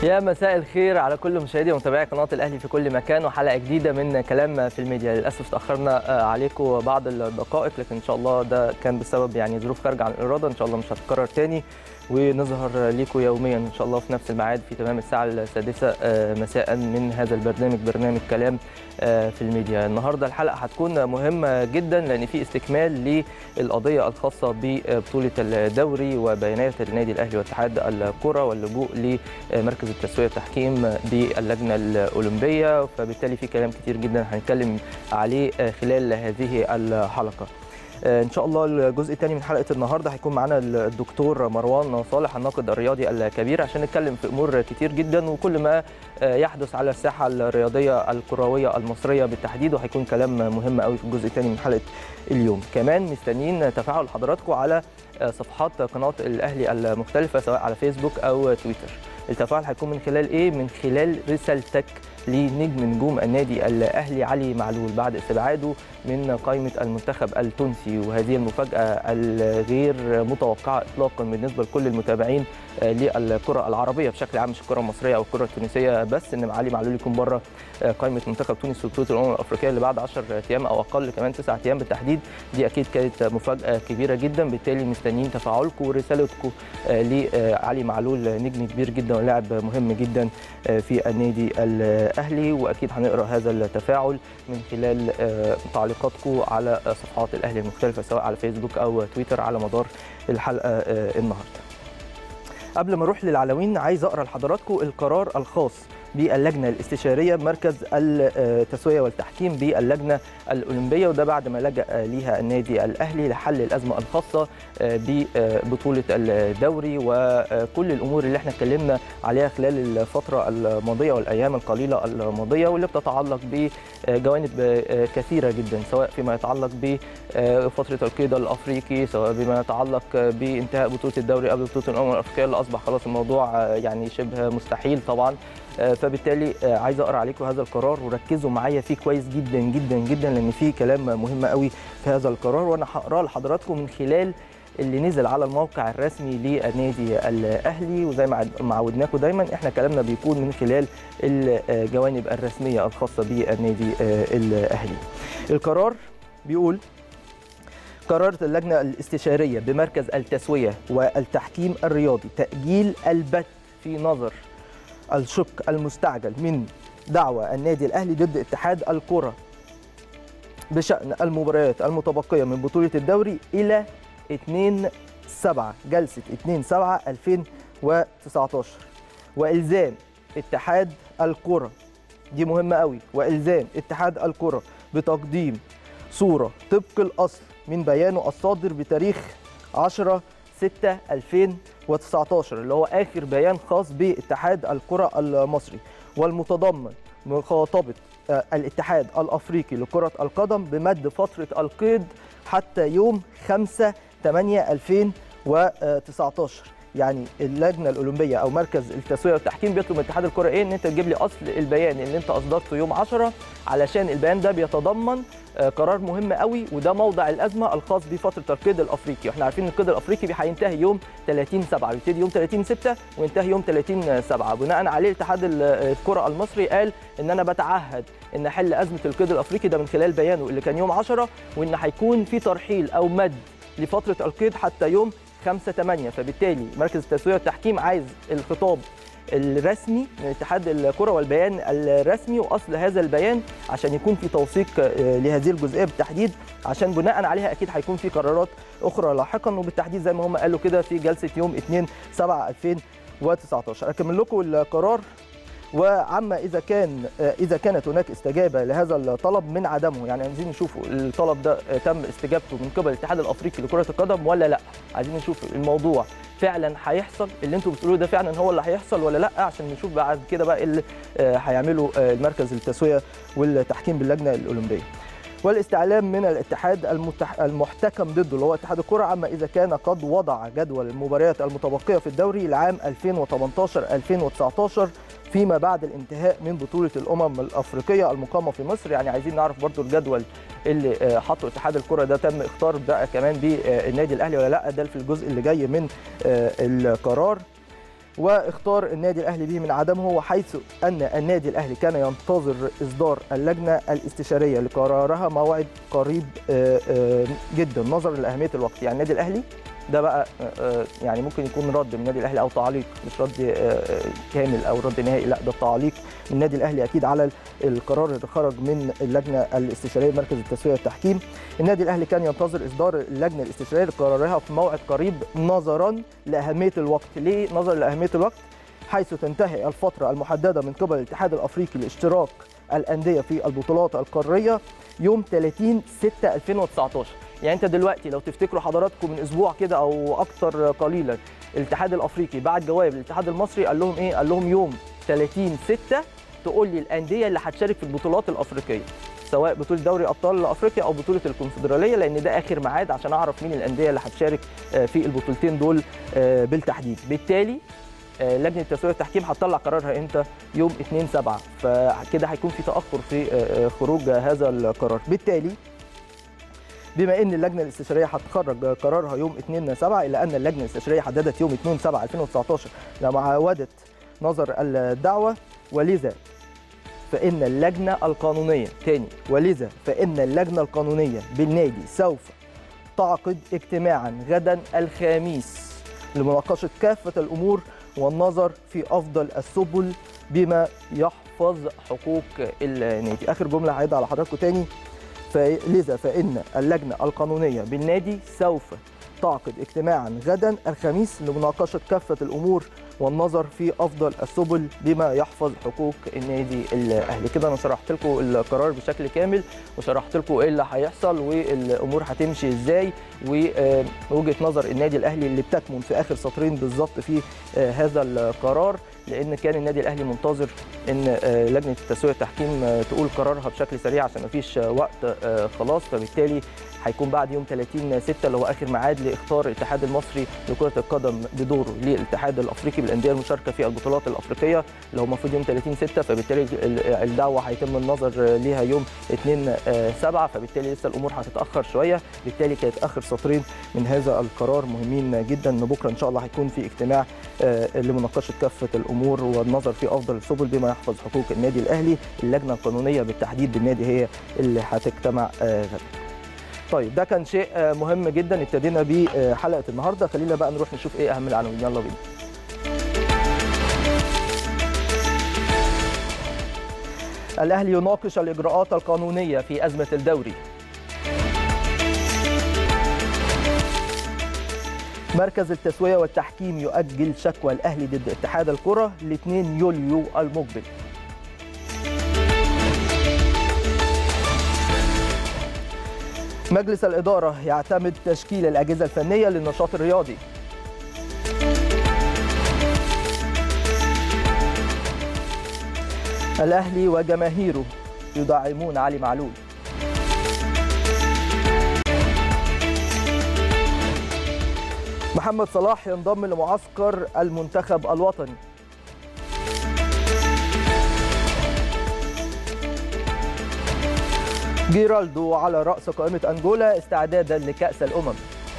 يا مساء الخير على كل مشاهدي ومتابعي قناه الاهلي في كل مكان وحلقه جديده من كلام في الميديا للاسف تاخرنا عليكم بعض الدقائق لكن ان شاء الله ده كان بسبب يعني ظروف خارجه عن الاراده ان شاء الله مش هتتكرر تاني ونظهر ليكم يوميا ان شاء الله في نفس الميعاد في تمام الساعه السادسه مساء من هذا البرنامج برنامج كلام في الميديا النهارده الحلقه هتكون مهمه جدا لان في استكمال للقضيه الخاصه ببطوله الدوري وبيانات النادي الاهلي واتحاد الكره واللجوء لمركز التسويه التحكيم باللجنه الاولمبيه فبالتالي في كلام كتير جدا هنتكلم عليه خلال هذه الحلقه ان شاء الله الجزء الثاني من حلقه النهارده هيكون معانا الدكتور مروان صالح الناقد الرياضي الكبير عشان نتكلم في امور كتير جدا وكل ما يحدث على الساحه الرياضيه الكرويه المصريه بالتحديد وهيكون كلام مهم قوي في الجزء الثاني من حلقه اليوم كمان مستنيين تفاعل حضراتكم على صفحات قناه الاهلي المختلفه سواء على فيسبوك او تويتر التفاعل هيكون من خلال ايه من خلال رسالتك لنجم نجوم النادي الاهلي علي معلول بعد استبعاده من قائمه المنتخب التونسي وهذه المفاجاه الغير متوقعه اطلاقا بالنسبه لكل المتابعين للكره العربيه بشكل عام مش الكره المصريه او الكره التونسيه بس ان علي معلول يكون بره قائمه منتخب تونس في بطوله الامم الافريقيه اللي بعد 10 ايام او اقل كمان 9 ايام بالتحديد دي اكيد كانت مفاجاه كبيره جدا بالتالي مستنيين تفاعلكم ورسالتكم لعلي معلول نجم كبير جدا ولاعب مهم جدا في النادي الاهلي واكيد هنقرا هذا التفاعل من خلال تعليقاتكم على صفحات الاهلي المختلفه سواء على فيسبوك او تويتر على مدار الحلقه النهارده قبل ما اروح للعناوين عايز اقرا لحضراتكم القرار الخاص باللجنه الاستشاريه مركز التسويه والتحكيم باللجنه الاولمبيه وده بعد ما لجا ليها النادي الاهلي لحل الازمه الخاصه ببطوله الدوري وكل الامور اللي احنا اتكلمنا عليها خلال الفتره الماضيه والايام القليله الماضيه واللي بتتعلق بجوانب كثيره جدا سواء فيما يتعلق بفتره القيد الافريقي سواء بما يتعلق بانتهاء بطوله الدوري قبل بطوله الامم الافريقيه اللي اصبح خلاص الموضوع يعني شبه مستحيل طبعا فبالتالي عايز اقرا عليكم هذا القرار وركزوا معايا فيه كويس جدا جدا جدا لان فيه كلام مهم قوي في هذا القرار وانا هقراه لحضراتكم من خلال اللي نزل على الموقع الرسمي للنادي الاهلي وزي ما عودناكم دايما احنا كلامنا بيكون من خلال الجوانب الرسميه الخاصه بالنادي الاهلي. القرار بيقول قررت اللجنه الاستشاريه بمركز التسويه والتحكيم الرياضي تاجيل البت في نظر الشق المستعجل من دعوى النادي الاهلي ضد اتحاد الكره بشان المباريات المتبقيه من بطوله الدوري الى 2 7 جلسه 2 7 2019 والزام اتحاد الكره دي مهمه قوي والزام اتحاد الكره بتقديم صوره طبق الاصل من بيانه الصادر بتاريخ 10 6 2019 اللي هو اخر بيان خاص باتحاد الكره المصري والمتضمن مخاطبه الاتحاد الافريقي لكره القدم بمد فتره القيد حتى يوم 5 8 2019 يعني اللجنه الاولمبيه او مركز التسويه والتحكيم بيطلب من اتحاد الكره ايه ان انت تجيب لي اصل البيان اللي انت اصدرته يوم 10 علشان البيان ده بيتضمن قرار مهم قوي وده موضع الازمه الخاص بفتره القيد الافريقي واحنا عارفين ان القيد الافريقي هينتهي يوم 30 7 بيبتدي يوم 30 6 وينتهي يوم 30 7 بناء عليه اتحاد الكره المصري قال ان انا بتعهد ان احل ازمه القيد الافريقي ده من خلال بيانه اللي كان يوم 10 وان هيكون في ترحيل او مد لفتره القيد حتى يوم 5 8 فبالتالي مركز التسويه والتحكيم عايز الخطاب الرسمي من اتحاد الكره والبيان الرسمي واصل هذا البيان عشان يكون في توثيق لهذه الجزئيه بالتحديد عشان بناء عليها اكيد هيكون في قرارات اخرى لاحقا وبالتحديد زي ما هم قالوا كده في جلسه يوم 2 7 2019 اكمل لكم القرار وعما اذا كان اذا كانت هناك استجابه لهذا الطلب من عدمه يعني عايزين نشوفوا الطلب ده تم استجابته من قبل الاتحاد الافريقي لكره القدم ولا لا عايزين نشوف الموضوع فعلا هيحصل اللي انتم بتقولوه ده فعلا هو اللي هيحصل ولا لا عشان نشوف بعد كده بقى اللي هيعمله المركز التسويه والتحكيم باللجنه الاولمبيه والاستعلام من الاتحاد المتح... المحتكم ضده اللي هو اتحاد الكره عما اذا كان قد وضع جدول المباريات المتبقيه في الدوري لعام 2018 2019 فيما بعد الانتهاء من بطوله الامم الافريقيه المقامه في مصر يعني عايزين نعرف برضو الجدول اللي حطه اتحاد الكره ده تم اختار بقى كمان بالنادي الاهلي ولا لا ده في الجزء اللي جاي من القرار واختار النادي الاهلي به من عدمه وحيث ان النادي الاهلي كان ينتظر اصدار اللجنه الاستشاريه لقرارها موعد قريب آه، آه، جدا نظرا لاهميه الوقت يعني النادي الاهلي ده بقى آه، يعني ممكن يكون رد من النادي الاهلي او تعليق مش رد آه، آه، كامل او رد نهائي لا ده تعليق من النادي الاهلي اكيد على القرار اللي خرج من اللجنه الاستشاريه مركز التسويه والتحكيم النادي الاهلي كان ينتظر اصدار اللجنه الاستشاريه لقرارها في موعد قريب نظرا لاهميه الوقت ليه نظرا لاهميه الوقت حيث تنتهي الفتره المحدده من قبل الاتحاد الافريقي لاشتراك الانديه في البطولات القاريه يوم 30 6 2019 يعني انت دلوقتي لو تفتكروا حضراتكم من اسبوع كده او اكتر قليلا الاتحاد الافريقي بعت جواب للاتحاد المصري قال لهم ايه قال لهم يوم 30 6 تقول لي الانديه اللي هتشارك في البطولات الافريقيه سواء بطوله دوري ابطال افريقيا او بطوله الكونفدراليه لان ده اخر ميعاد عشان اعرف مين الانديه اللي هتشارك آه، في البطولتين دول آه، بالتحديد بالتالي آه، لجنه التسويه والتحكيم هتطلع قرارها امتى يوم 2 7 فكده هيكون في تاخر في آه، آه، خروج هذا القرار بالتالي بما ان اللجنه الاستشاريه هتخرج قرارها يوم 2 7 الا ان اللجنه الاستشاريه حددت يوم 2 7 2019 لمعاوده نظر الدعوه ولذا فإن اللجنة القانونية تاني ولذا فإن اللجنة القانونية بالنادي سوف تعقد اجتماعا غدا الخميس لمناقشة كافة الأمور والنظر في أفضل السبل بما يحفظ حقوق النادي آخر جملة هعيدها على حضراتكم تاني فلذا فإن اللجنة القانونية بالنادي سوف تعقد اجتماعا غدا الخميس لمناقشة كافة الأمور والنظر في افضل السبل بما يحفظ حقوق النادي الاهلي كده انا شرحت لكم القرار بشكل كامل وشرحت لكم ايه اللي هيحصل والامور هتمشي ازاي ووجهه نظر النادي الاهلي اللي بتكمن في اخر سطرين بالظبط في آه، هذا القرار لان كان النادي الاهلي منتظر ان آه، لجنه التسويه والتحكيم آه، تقول قرارها بشكل سريع عشان مفيش آه، وقت آه، خلاص فبالتالي هيكون بعد يوم 30 6 اللي هو اخر ميعاد لاختار الاتحاد المصري لكره القدم بدوره للاتحاد الافريقي بالانديه المشاركه في البطولات الافريقيه اللي هو المفروض يوم 30 6 فبالتالي ال- الدعوه هيتم النظر ليها يوم 2 7 فبالتالي لسه الامور هتتاخر شويه بالتالي كانت اخر سطرين من هذا القرار مهمين جدا ان بكره ان شاء الله هيكون في اجتماع آه، لمناقشه كافه الامور والنظر في افضل السبل بما يحفظ حقوق النادي الاهلي اللجنه القانونيه بالتحديد بالنادي هي اللي هتجتمع آه، غدا طيب ده كان شيء آه، مهم جدا ابتدينا بيه آه، حلقه النهارده خلينا بقى نروح نشوف ايه اهم العناوين يلا بينا الاهلي يناقش الاجراءات القانونيه في ازمه الدوري مركز التسويه والتحكيم يؤجل شكوى الاهلي ضد اتحاد الكره ل 2 يوليو المقبل مجلس الإدارة يعتمد تشكيل الأجهزة الفنية للنشاط الرياضي الأهلي وجماهيره يدعمون علي معلول محمد صلاح ينضم لمعسكر المنتخب الوطني جيرالدو على رأس قائمة أنجولا استعدادا لكأس الأمم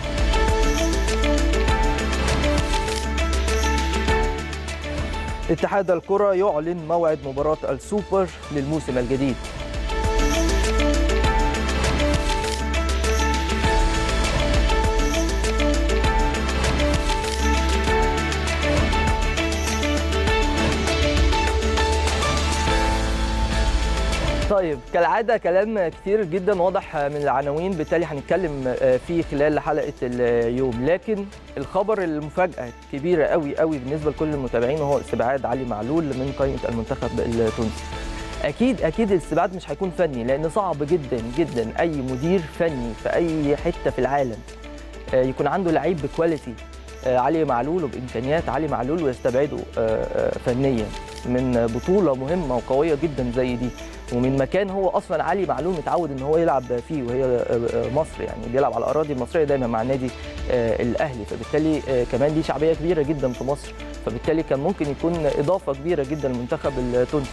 اتحاد الكرة يعلن موعد مباراة السوبر للموسم الجديد طيب كالعادة كلام كتير جدا واضح من العناوين بالتالي هنتكلم فيه خلال حلقة اليوم لكن الخبر المفاجأة كبيرة قوي قوي بالنسبة لكل المتابعين وهو استبعاد علي معلول من قائمة المنتخب التونسي اكيد اكيد الاستبعاد مش هيكون فني لان صعب جدا جدا اي مدير فني في اي حته في العالم آه، يكون عنده لعيب بكواليتي آه، علي معلول وبامكانيات علي معلول ويستبعده آه، آه، فنيا من بطوله مهمه وقويه جدا زي دي ومن مكان هو اصلا علي معلول متعود ان هو يلعب فيه وهي آه، آه، مصر يعني بيلعب على الاراضي المصريه دايما مع النادي آه، الاهلي فبالتالي آه، كمان ليه شعبيه كبيره جدا في مصر فبالتالي كان ممكن يكون اضافه كبيره جدا للمنتخب التونسي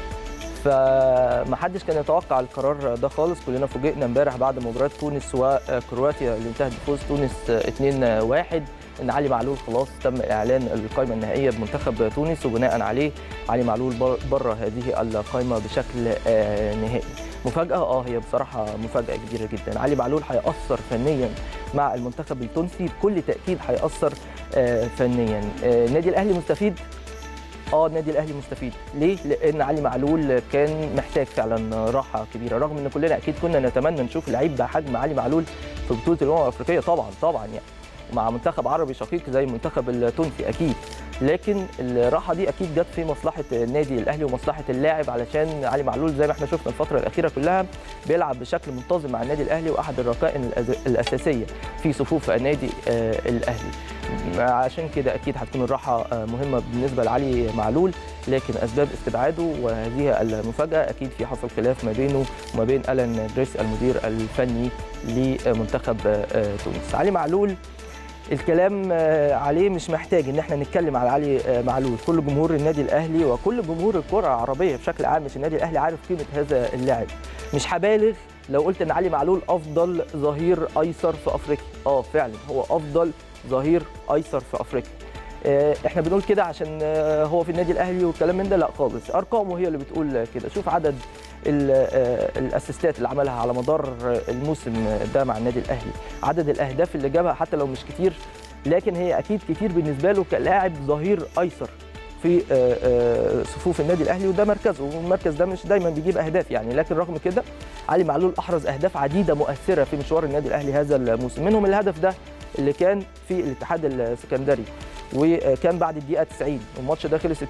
فمحدش كان يتوقع القرار ده خالص كلنا فوجئنا امبارح بعد مباراه تونس وكرواتيا اللي انتهت بفوز تونس 2-1 ان علي معلول خلاص تم اعلان القائمه النهائيه بمنتخب تونس وبناء عليه علي معلول بر- بره هذه القائمه بشكل آه، نهائي مفاجاه اه هي بصراحه مفاجاه كبيره جدا علي معلول هيأثر فنيا مع المنتخب التونسي بكل تاكيد هيأثر آه، فنيا آه، النادي الاهلي مستفيد اه النادي الاهلي مستفيد ليه لان علي معلول كان محتاج فعلا راحه كبيره رغم ان كلنا اكيد كنا نتمنى نشوف لعيب بحجم علي معلول في بطوله الامم الافريقيه طبعا طبعا يعني مع منتخب عربي شقيق زي المنتخب التونسي اكيد لكن الراحه دي اكيد جت في مصلحه النادي الاهلي ومصلحه اللاعب علشان علي معلول زي ما احنا شفنا الفتره الاخيره كلها بيلعب بشكل منتظم مع النادي الاهلي واحد الركائن الأز- الاساسيه في صفوف النادي آه، الاهلي عشان كده اكيد هتكون الراحه آه، مهمه بالنسبه لعلي معلول لكن اسباب استبعاده وهذه المفاجاه اكيد في حصل خلاف ما بينه وما بين الان دريس المدير الفني لمنتخب آه، تونس علي معلول الكلام آه، عليه مش محتاج ان احنا نتكلم على علي آه، معلول كل جمهور النادي الاهلي وكل جمهور الكره العربيه بشكل عام مش النادي الاهلي عارف قيمه هذا اللاعب مش هبالغ لو قلت ان علي معلول افضل ظهير ايسر في افريقيا اه فعلا هو افضل ظهير ايسر في افريقيا آه، احنا بنقول كده عشان آه، هو في النادي الاهلي والكلام من ده لا خالص ارقامه هي اللي بتقول كده شوف عدد ال- آه، الاسيستات اللي عملها على مدار الموسم ده مع النادي الاهلي عدد الاهداف اللي جابها حتى لو مش كتير لكن هي اكيد كتير بالنسبه له كلاعب ظهير ايسر في آه، آه، صفوف النادي الاهلي وده مركزه والمركز ده مش دايما بيجيب اهداف يعني لكن رغم كده علي معلول احرز اهداف عديده مؤثره في مشوار النادي الاهلي هذا الموسم منهم الهدف ده اللي كان في الاتحاد السكندري وكان بعد الدقيقه 90 والماتش ده خلص 2-0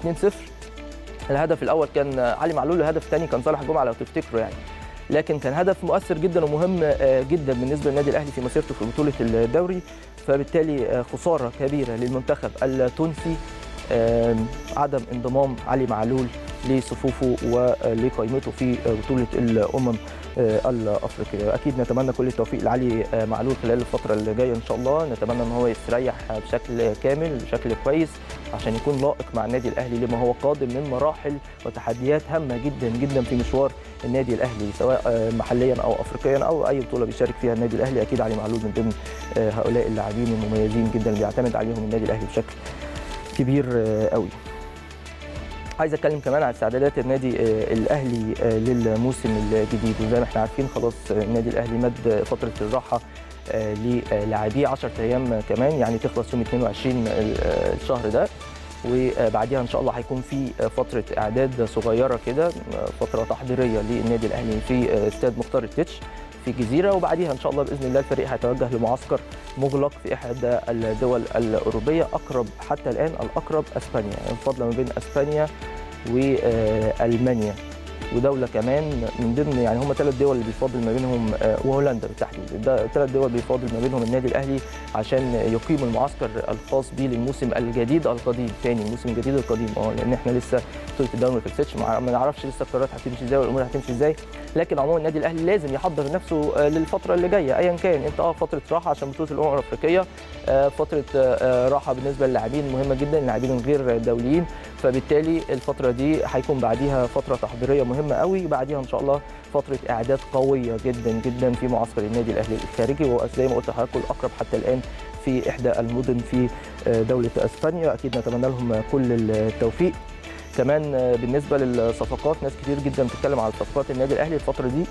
الهدف الاول كان علي معلول الهدف الثاني كان صالح جمعه لو تفتكروا يعني لكن كان هدف مؤثر جدا ومهم آه، جدا بالنسبه للنادي الاهلي في مسيرته في بطوله الدوري فبالتالي آه، خساره كبيره للمنتخب التونسي آم، عدم انضمام علي معلول لصفوفه ولقائمته في بطوله الامم آه، الافريقيه اكيد نتمنى كل التوفيق لعلي آه، معلول خلال الفتره اللي جايه ان شاء الله نتمنى ان هو يستريح بشكل كامل بشكل كويس عشان يكون لائق مع النادي الاهلي لما هو قادم من مراحل وتحديات هامه جدا جدا في مشوار النادي الاهلي سواء آه، محليا او افريقيا او اي بطوله بيشارك فيها النادي الاهلي اكيد علي معلول من ضمن آه، هؤلاء اللاعبين المميزين جدا اللي بيعتمد عليهم النادي الاهلي بشكل كبير آه، قوي عايز اتكلم كمان عن استعدادات النادي آه، الاهلي آه، للموسم الجديد وزي ما احنا عارفين خلاص آه، النادي الاهلي مد فتره الراحه آه، للاعبيه 10 ايام كمان يعني تخلص يوم 22 ال- آه، الشهر ده وبعديها ان شاء الله هيكون في فتره اعداد صغيره كده فتره تحضيريه للنادي الاهلي في استاد مختار التتش في الجزيره وبعديها ان شاء الله باذن الله الفريق هيتوجه لمعسكر مغلق في احدى الدول الاوروبيه اقرب حتى الان الاقرب اسبانيا يعني فاضله ما بين اسبانيا والمانيا ودوله كمان من ضمن يعني هم ثلاث دول اللي بيفاضل ما بينهم آه، وهولندا بالتحديد ده ثلاث دول بيفاضل ما بينهم النادي الاهلي عشان يقيم المعسكر الخاص بيه للموسم الجديد القديم تاني الموسم الجديد القديم اه لان احنا لسه بطوله الدوري ما خلصتش ما ما نعرفش لسه القرارات هتمشي ازاي والامور هتمشي ازاي لكن عموما النادي الاهلي لازم يحضر نفسه آه، للفتره اللي جايه ايا كان انت اه فتره راحه عشان بطوله الامم الافريقيه آه، فتره آه، راحه بالنسبه للاعبين مهمه جدا اللاعبين الغير دوليين فبالتالي الفتره دي هيكون بعديها فتره تحضيريه مهمه قوي وبعديها ان شاء الله فتره اعداد قويه جدا جدا في معسكر النادي الاهلي الخارجي وزي ما قلت لحضراتكم الاقرب حتى الان في احدى المدن في آه، دوله اسبانيا اكيد نتمنى لهم كل التوفيق كمان آه، بالنسبه للصفقات ناس كتير جدا بتتكلم على صفقات النادي الاهلي الفتره دي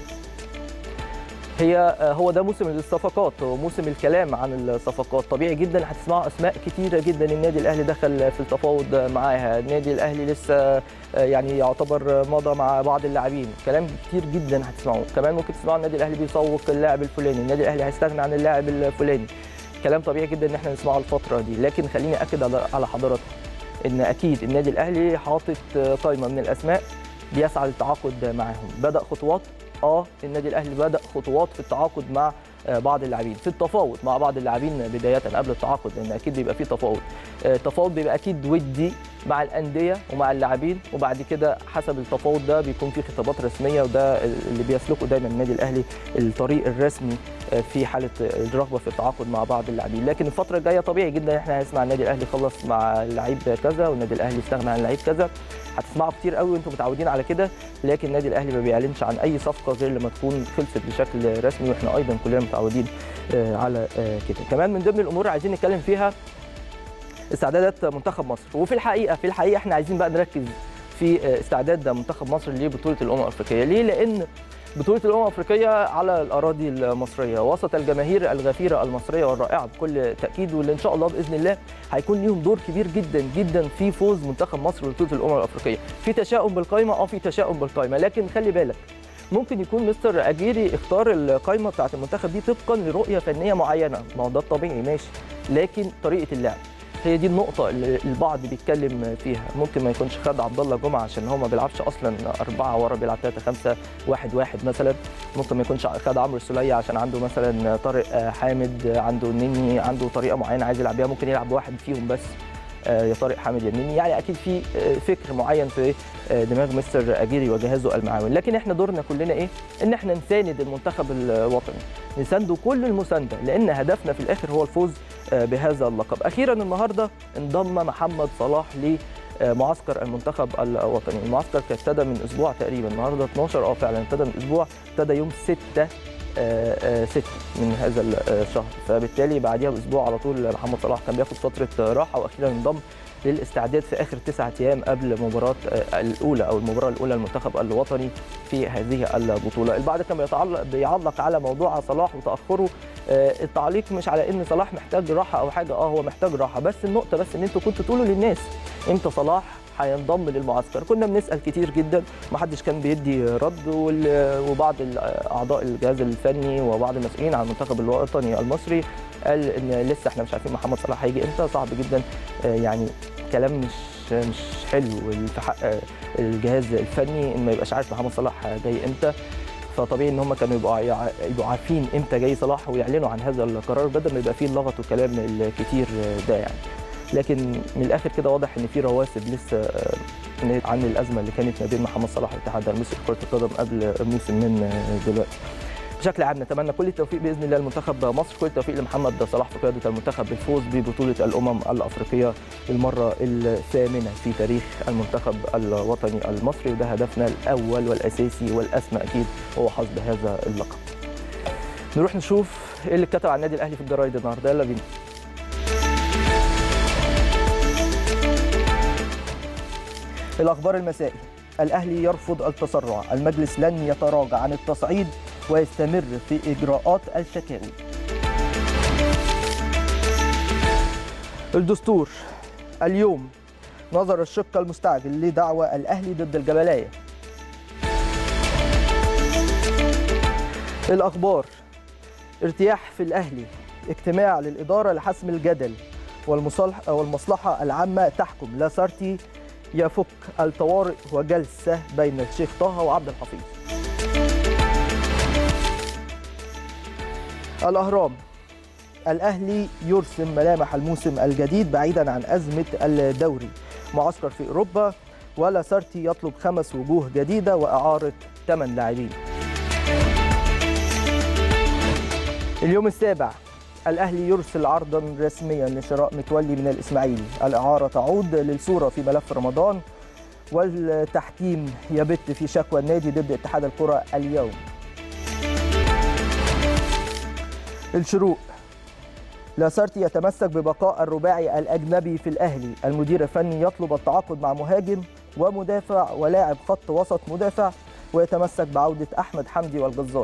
هي آه، هو ده موسم الصفقات هو موسم الكلام عن الصفقات طبيعي جدا هتسمعوا اسماء كتيره جدا النادي الاهلي دخل في التفاوض معاها النادي الاهلي لسه آه، يعني يعتبر مضى مع بعض اللاعبين كلام كتير جدا هتسمعوه كمان ممكن تسمعوا النادي الاهلي بيسوق اللاعب الفلاني النادي الاهلي هيستغنى عن اللاعب الفلاني كلام طبيعي جدا ان احنا نسمعه الفتره دي لكن خليني اكد على على حضراتكم ان اكيد النادي الاهلي حاطط قائمه من الاسماء بيسعى للتعاقد معاهم بدا خطوات اه النادي الاهلي بدا خطوات في التعاقد مع آه، بعض اللاعبين في التفاوض مع بعض اللاعبين بدايه قبل التعاقد لان اكيد بيبقى فيه تفاوض آه، التفاوض بيبقى اكيد ودي مع الانديه ومع اللاعبين وبعد كده حسب التفاوض ده بيكون فيه خطابات رسميه وده اللي بيسلكه دايما النادي الاهلي الطريق الرسمي آه، في حاله الرغبه في التعاقد مع بعض اللاعبين لكن الفتره الجايه طبيعي جدا احنا هنسمع النادي الاهلي خلص مع لعيب كذا والنادي الاهلي استغنى عن لعيب كذا هتسمعوا كتير قوي وانتم متعودين على كده لكن النادي الاهلي ما بيعلنش عن اي صفقه غير لما تكون خلصت بشكل رسمي واحنا ايضا كلنا متعودين آه، على آه، كده كمان من ضمن الامور اللي عايزين نتكلم فيها استعدادات منتخب مصر وفي الحقيقه في الحقيقه احنا عايزين بقى نركز في استعداد منتخب مصر لبطوله الامم الافريقيه ليه لان بطولة الأمم الأفريقية على الأراضي المصرية وسط الجماهير الغفيرة المصرية والرائعة بكل تأكيد واللي إن شاء الله بإذن الله هيكون ليهم دور كبير جدا جدا في فوز منتخب مصر ببطولة الأمم الأفريقية في تشاؤم بالقائمة أه في تشاؤم بالقائمة لكن خلي بالك ممكن يكون مستر أجيري اختار القائمة بتاعة المنتخب دي طبقا لرؤية فنية معينة ما هو ده الطبيعي ماشي لكن طريقة اللعب هي دي النقطة اللي البعض بيتكلم فيها، ممكن ما يكونش خد عبد الله جمعة عشان هو ما بيلعبش أصلا أربعة ورا بيلعب ثلاثة خمسة واحد واحد مثلا، ممكن ما يكونش خد عمرو السولية عشان عنده مثلا طارق حامد، عنده النني، عنده طريقة معينة عايز يلعب بيها ممكن يلعب بواحد فيهم بس يا طارق حامد يا النني، يعني أكيد في فكر معين في دماغ مستر أجيري وجهازه المعاون، لكن احنا دورنا كلنا إيه؟ إن احنا نساند المنتخب الوطني، نسانده كل المساندة، لأن هدفنا في الآخر هو الفوز بهذا اللقب اخيرا النهارده انضم محمد صلاح لمعسكر المنتخب الوطني المعسكر كان ابتدى من اسبوع تقريبا النهارده 12 اه فعلا ابتدى من اسبوع ابتدى يوم 6 6 من هذا الشهر فبالتالي بعديها باسبوع على طول محمد صلاح كان بياخد فتره راحه واخيرا انضم للاستعداد في اخر تسعة ايام قبل مباراه الاولى او المباراه الاولى للمنتخب الوطني في هذه البطوله، البعض كان بيتعلق بيعلق على موضوع صلاح وتاخره التعليق مش على ان صلاح محتاج راحه او حاجه اه هو محتاج راحه بس النقطه بس ان انتوا كنتوا تقولوا للناس امتى صلاح هينضم للمعسكر كنا بنسال كتير جدا ما حدش كان بيدي رد وبعض اعضاء الجهاز الفني وبعض المسؤولين عن المنتخب الوطني المصري قال ان لسه احنا مش عارفين محمد صلاح هيجي امتى صعب جدا يعني كلام مش مش حلو في حق الجهاز الفني ان ما يبقاش عارف محمد صلاح جاي امتى فطبيعي ان هم كانوا يبقوا يبقوا عارفين امتى جاي صلاح ويعلنوا عن هذا القرار بدل ما يبقى فيه اللغط والكلام الكتير ده يعني لكن من الاخر كده واضح ان في رواسب لسه عن الازمه اللي كانت ما بين محمد صلاح والاتحاد المصري لكره القدم قبل موسم من دلوقتي بشكل عام نتمنى كل التوفيق باذن الله لمنتخب مصر كل التوفيق لمحمد صلاح في قياده المنتخب بالفوز ببطوله الامم الافريقيه للمره الثامنه في تاريخ المنتخب الوطني المصري وده هدفنا الاول والاساسي والاسمى اكيد هو حصد هذا اللقب. نروح نشوف ايه اللي اتكتب عن النادي الاهلي في الجرايد النهارده يلا بينا. الاخبار المسائي الاهلي يرفض التسرع المجلس لن يتراجع عن التصعيد ويستمر في اجراءات الشكاوي الدستور اليوم نظر الشق المستعجل لدعوى الاهلي ضد الجبلايه الاخبار ارتياح في الاهلي اجتماع للاداره لحسم الجدل والمصالحه والمصلحه العامه تحكم لاسارتي يفك الطوارئ وجلسه بين الشيخ طه وعبد الحفيظ الأهرام الأهلي يرسم ملامح الموسم الجديد بعيدا عن أزمة الدوري معسكر في أوروبا ولا سارتي يطلب خمس وجوه جديدة وإعارة ثمان لاعبين اليوم السابع الأهلي يرسل عرضا رسميا لشراء متولي من الإسماعيلي الإعارة تعود للصورة في ملف رمضان والتحكيم يبت في شكوى النادي ضد اتحاد الكرة اليوم الشروق لاسارتي يتمسك ببقاء الرباعي الأجنبي في الأهلي المدير الفني يطلب التعاقد مع مهاجم ومدافع ولاعب خط وسط مدافع ويتمسك بعودة أحمد حمدي والجزار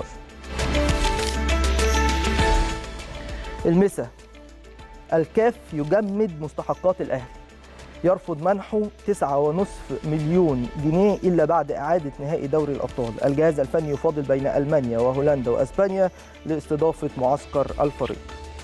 المسا الكاف يجمد مستحقات الأهلي يرفض منحه 9.5 مليون جنيه إلا بعد إعادة نهائي دوري الأبطال الجهاز الفني يفاضل بين ألمانيا وهولندا وأسبانيا لاستضافة معسكر الفريق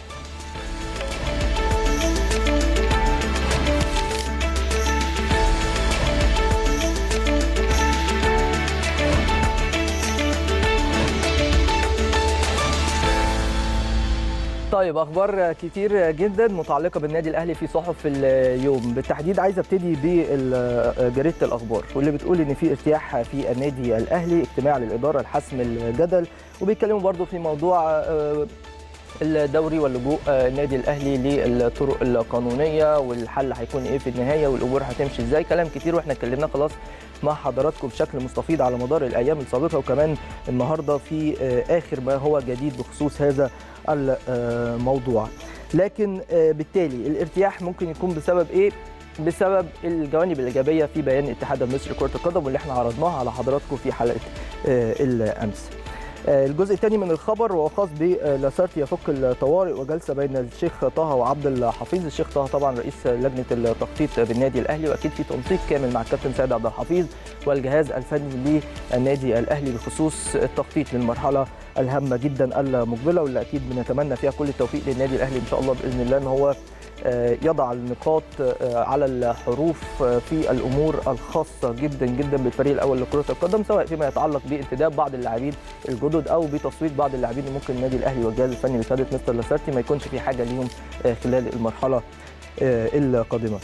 طيب اخبار كتير جدا متعلقه بالنادي الاهلي في صحف اليوم بالتحديد عايز ابتدي بجريده الاخبار واللي بتقول ان في ارتياح في النادي الاهلي اجتماع للاداره لحسم الجدل وبيتكلموا برضو في موضوع الدوري واللجوء النادي الاهلي للطرق القانونيه والحل هيكون ايه في النهايه والامور هتمشي ازاي كلام كتير واحنا اتكلمنا خلاص مع حضراتكم بشكل مستفيض على مدار الايام السابقه وكمان النهارده في اخر ما هو جديد بخصوص هذا الموضوع لكن آه، بالتالي الارتياح ممكن يكون بسبب ايه بسبب الجوانب الايجابيه في بيان الاتحاد المصري لكره القدم واللي احنا عرضناها على حضراتكم في حلقه آه، الامس آه، الجزء الثاني من الخبر وهو خاص بلاسارتي يفك الطوارئ وجلسه بين الشيخ طه وعبد الحفيظ، الشيخ طه طبعا رئيس لجنه التخطيط بالنادي الاهلي واكيد في تنسيق كامل مع الكابتن سيد عبد الحفيظ والجهاز الفني للنادي الاهلي بخصوص التخطيط للمرحله الهامه جدا المقبله واللي اكيد بنتمنى فيها كل التوفيق للنادي الاهلي ان شاء الله باذن الله ان هو آه، يضع النقاط آه، على الحروف آه، في الامور الخاصه جدا جدا بالفريق الاول لكره القدم سواء فيما يتعلق بانتداب بعض اللاعبين الجدد او بتصويت بعض اللاعبين اللي ممكن النادي الاهلي والجهاز الفني بقياده مستر لاسارتي ما يكونش في حاجه ليهم آه، خلال المرحله آه، القادمه.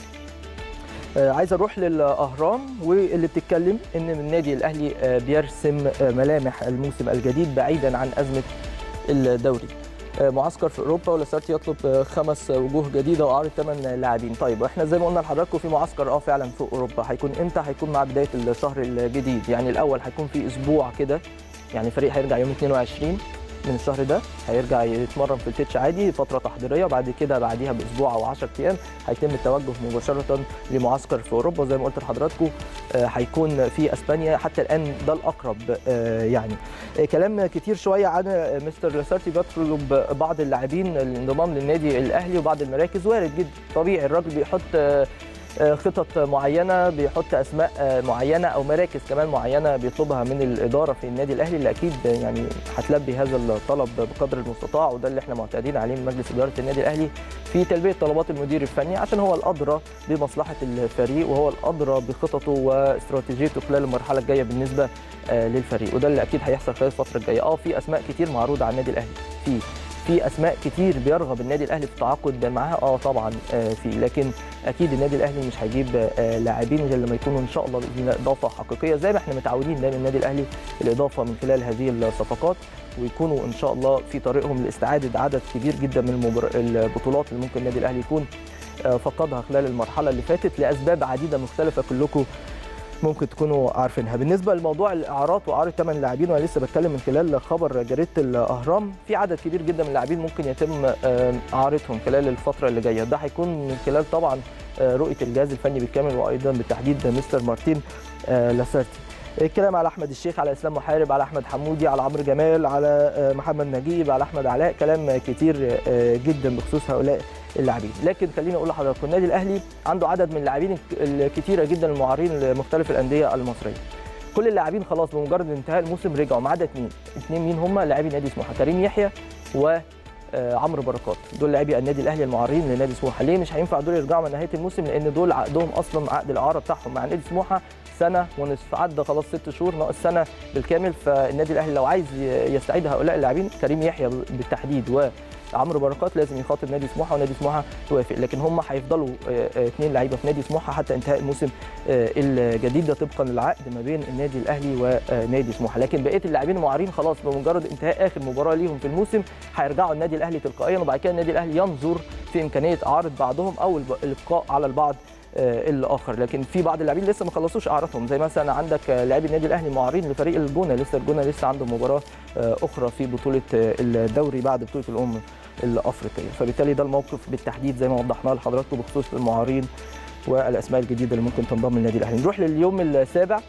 آه، عايز اروح للاهرام واللي بتتكلم ان النادي الاهلي آه، بيرسم آه، ملامح الموسم الجديد بعيدا عن ازمه الدوري. آه، معسكر في اوروبا ولاسارتي يطلب آه، خمس وجوه جديده واعاره ثمان لاعبين طيب احنا زي ما قلنا لحضراتكم في معسكر اه فعلا في اوروبا هيكون امتى هيكون مع بدايه الشهر الجديد يعني الاول هيكون في اسبوع كده يعني الفريق هيرجع يوم 22 من الشهر ده هيرجع يتمرن في التتش عادي فتره تحضيريه بعد كده بعديها باسبوع او 10 ايام هيتم التوجه مباشره لمعسكر في اوروبا زي ما قلت لحضراتكم آه، هيكون في اسبانيا حتى الان ده الاقرب آه، يعني آه، كلام كتير شويه عن آه، مستر لاسارتي بيطلب بعض اللاعبين الانضمام للنادي الاهلي وبعض المراكز وارد جدا طبيعي الراجل بيحط آه، آه، خطط معينه بيحط اسماء آه، معينه او مراكز كمان معينه بيطلبها من الاداره في النادي الاهلي اللي اكيد يعني هتلبي هذا الطلب بقدر المستطاع وده اللي احنا معتادين عليه من مجلس اداره النادي الاهلي في تلبيه طلبات المدير الفني عشان هو الادرى بمصلحه الفريق وهو الادرى بخططه واستراتيجيته خلال المرحله الجايه بالنسبه آه، للفريق وده اللي اكيد هيحصل خلال الفتره الجايه اه في اسماء كتير معروضه على النادي الاهلي في في اسماء كتير بيرغب النادي الاهلي في التعاقد معاها اه طبعا آه، في لكن اكيد النادي الاهلي مش هيجيب آه، لاعبين غير لما يكونوا ان شاء الله باذن الله اضافه حقيقيه زي ما احنا متعودين دايما النادي الاهلي الاضافه من خلال هذه الصفقات ويكونوا ان شاء الله في طريقهم لاستعاده عدد كبير جدا من المبار- البطولات اللي ممكن النادي الاهلي يكون آه، فقدها خلال المرحله اللي فاتت لاسباب عديده مختلفه كلكم ممكن تكونوا عارفينها بالنسبه لموضوع الاعارات واعاره ثمان لاعبين وانا لسه بتكلم من خلال خبر جريده الاهرام في عدد كبير جدا من اللاعبين ممكن يتم آه، اعارتهم خلال الفتره اللي جايه ده هيكون من خلال طبعا آه، رؤيه الجهاز الفني بالكامل وايضا بالتحديد مستر مارتين آه، لاسارتي الكلام على احمد الشيخ على اسلام محارب على احمد حمودي على عمرو جمال على آه، محمد نجيب على احمد علاء كلام كتير آه، جدا بخصوص هؤلاء اللاعبين لكن خليني اقول لحضراتكم النادي الاهلي عنده عدد من اللاعبين الكتيره جدا المعارين لمختلف الانديه المصريه كل اللاعبين خلاص بمجرد انتهاء الموسم رجعوا ما عدا اثنين اثنين مين هم لاعبي نادي سموحه كريم يحيى و آه، عمرو بركات دول لاعبي النادي الاهلي المعارين لنادي سموحه ليه مش هينفع دول يرجعوا من نهايه الموسم لان دول عقدهم اصلا عقد الاعاره بتاعهم مع نادي سموحه سنه ونصف عدى خلاص ست شهور ناقص سنه بالكامل فالنادي الاهلي لو عايز ي- يستعيد هؤلاء اللاعبين كريم يحيى بالتحديد وعمرو بركات لازم يخاطب نادي سموحه ونادي سموحه يوافق لكن هم هيفضلوا آه، آه، اثنين لعيبه في نادي سموحه حتى انتهاء الموسم آه، الجديد ده طبقا للعقد ما بين النادي الاهلي ونادي سموحه لكن بقيه اللاعبين المعارين خلاص بمجرد انتهاء اخر مباراه ليهم في الموسم هيرجعوا النادي الاهلي تلقائيا وبعد كده النادي الاهلي ينظر في امكانيه اعاره بعضهم او الب- الابقاء على البعض آه، الاخر لكن في بعض اللاعبين لسه ما خلصوش اعارتهم زي مثلا عندك آه، لاعبي النادي الاهلي معارين لفريق الجونه لسه الجونه لسه عنده مباراه آه، اخرى في بطوله آه، الدوري بعد بطوله الامم الافريقيه فبالتالي ده الموقف بالتحديد زي ما وضحناه لحضراتكم بخصوص المعارين والاسماء الجديده اللي ممكن تنضم للنادي الاهلي نروح لليوم السابع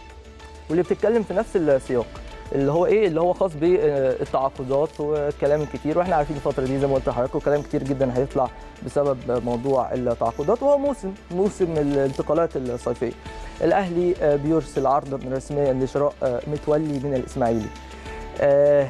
واللي بتتكلم في نفس السياق اللي هو ايه اللي هو خاص بالتعاقدات وكلام كتير واحنا عارفين الفتره دي زي ما قلت لحضراتكم كلام كتير جدا هيطلع بسبب موضوع التعاقدات وهو موسم موسم الانتقالات الصيفيه الاهلي آه، بيرسل عرضا رسميا لشراء آه، متولي من الاسماعيلي آه،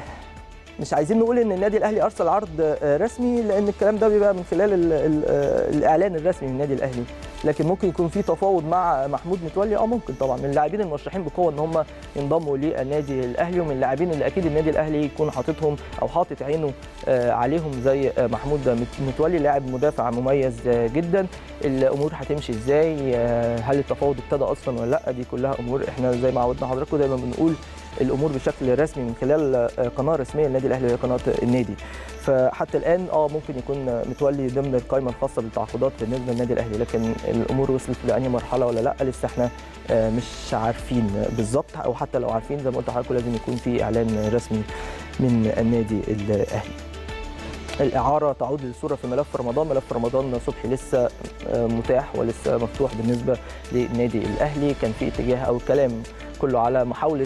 مش عايزين نقول ان النادي الاهلي ارسل عرض آه، رسمي لان الكلام ده بيبقى من خلال ال ال آه، الاعلان الرسمي من النادي الاهلي لكن ممكن يكون في تفاوض مع محمود متولي اه ممكن طبعا من اللاعبين المرشحين بقوه ان هم ينضموا للنادي الاهلي ومن اللاعبين اللي اكيد النادي الاهلي يكون حاططهم او حاطط عينه آه، عليهم زي آه، محمود مت- متولي لاعب مدافع مميز آه، جدا الامور هتمشي ازاي آه، هل التفاوض ابتدى اصلا ولا لا دي كلها امور احنا زي ما عودنا حضراتكم دايما بنقول الامور بشكل رسمي من خلال آه، قناه رسميه للنادي الاهلي وهي قناه النادي فحتى الان اه ممكن يكون متولي ضمن القائمه الخاصه بالتعاقدات بالنسبه للنادي الاهلي لكن الامور وصلت لانهي مرحله ولا لا لسه احنا آه، مش عارفين بالظبط او حتى لو عارفين زي ما قلت لحضراتكم لازم يكون في اعلان رسمي من النادي الاهلي الاعاره تعود للصوره في ملف رمضان ملف رمضان صبحي لسه متاح ولسه مفتوح بالنسبه للنادي الاهلي كان في اتجاه او الكلام كله على محاوله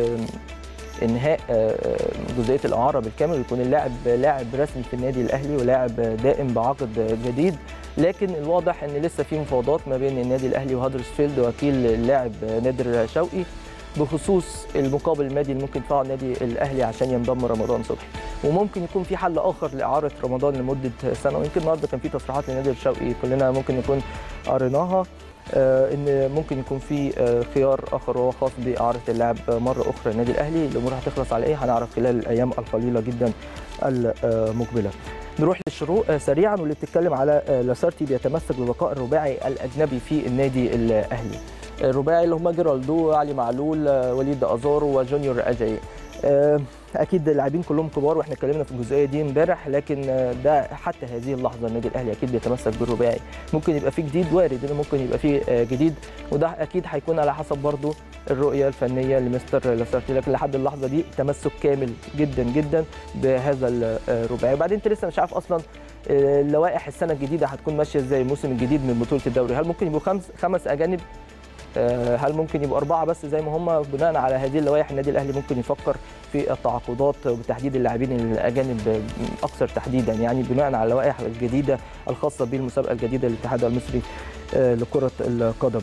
انهاء جزئيه الاعاره بالكامل ويكون اللاعب لاعب رسمي في النادي الاهلي ولاعب دائم بعقد جديد لكن الواضح ان لسه في مفاوضات ما بين النادي الاهلي وهادرسفيلد وكيل اللاعب نادر شوقي بخصوص المقابل المادي اللي ممكن يدفعه النادي الاهلي عشان ينضم رمضان صبحي وممكن يكون في حل اخر لاعاره رمضان لمده سنه ويمكن النهارده كان في تصريحات لنادر شوقي كلنا ممكن نكون قريناها آه ان ممكن يكون في آه خيار اخر وهو خاص باعاره اللاعب مره اخرى النادي الاهلي الامور هتخلص على ايه هنعرف خلال الايام القليله جدا المقبله نروح للشروق سريعا واللي بتتكلم على لاسارتي بيتمسك ببقاء الرباعي الاجنبي في النادي الاهلي الرباعي اللي هم جيرالدو علي معلول وليد ازارو وجونيور اجاي اكيد اللاعبين كلهم كبار واحنا اتكلمنا في الجزئيه دي امبارح لكن ده حتى هذه اللحظه النادي الاهلي اكيد بيتمسك بالرباعي ممكن يبقى فيه جديد وارد انه ممكن يبقى فيه جديد وده اكيد هيكون على حسب برضه الرؤيه الفنيه لمستر لاسارتي لكن لحد اللحظه دي تمسك كامل جدا جدا بهذا الرباعي وبعدين انت لسه مش عارف اصلا لوائح السنه الجديده هتكون ماشيه ازاي الموسم الجديد من بطوله الدوري هل ممكن يبقوا خمس خمس اجانب هل ممكن يبقوا أربعة بس زي ما هم بناء على هذه اللوائح النادي الأهلي ممكن يفكر في التعاقدات وتحديد اللاعبين الأجانب أكثر تحديدا يعني بناء على اللوائح الجديدة الخاصة بالمسابقة الجديدة للاتحاد المصري لكرة القدم.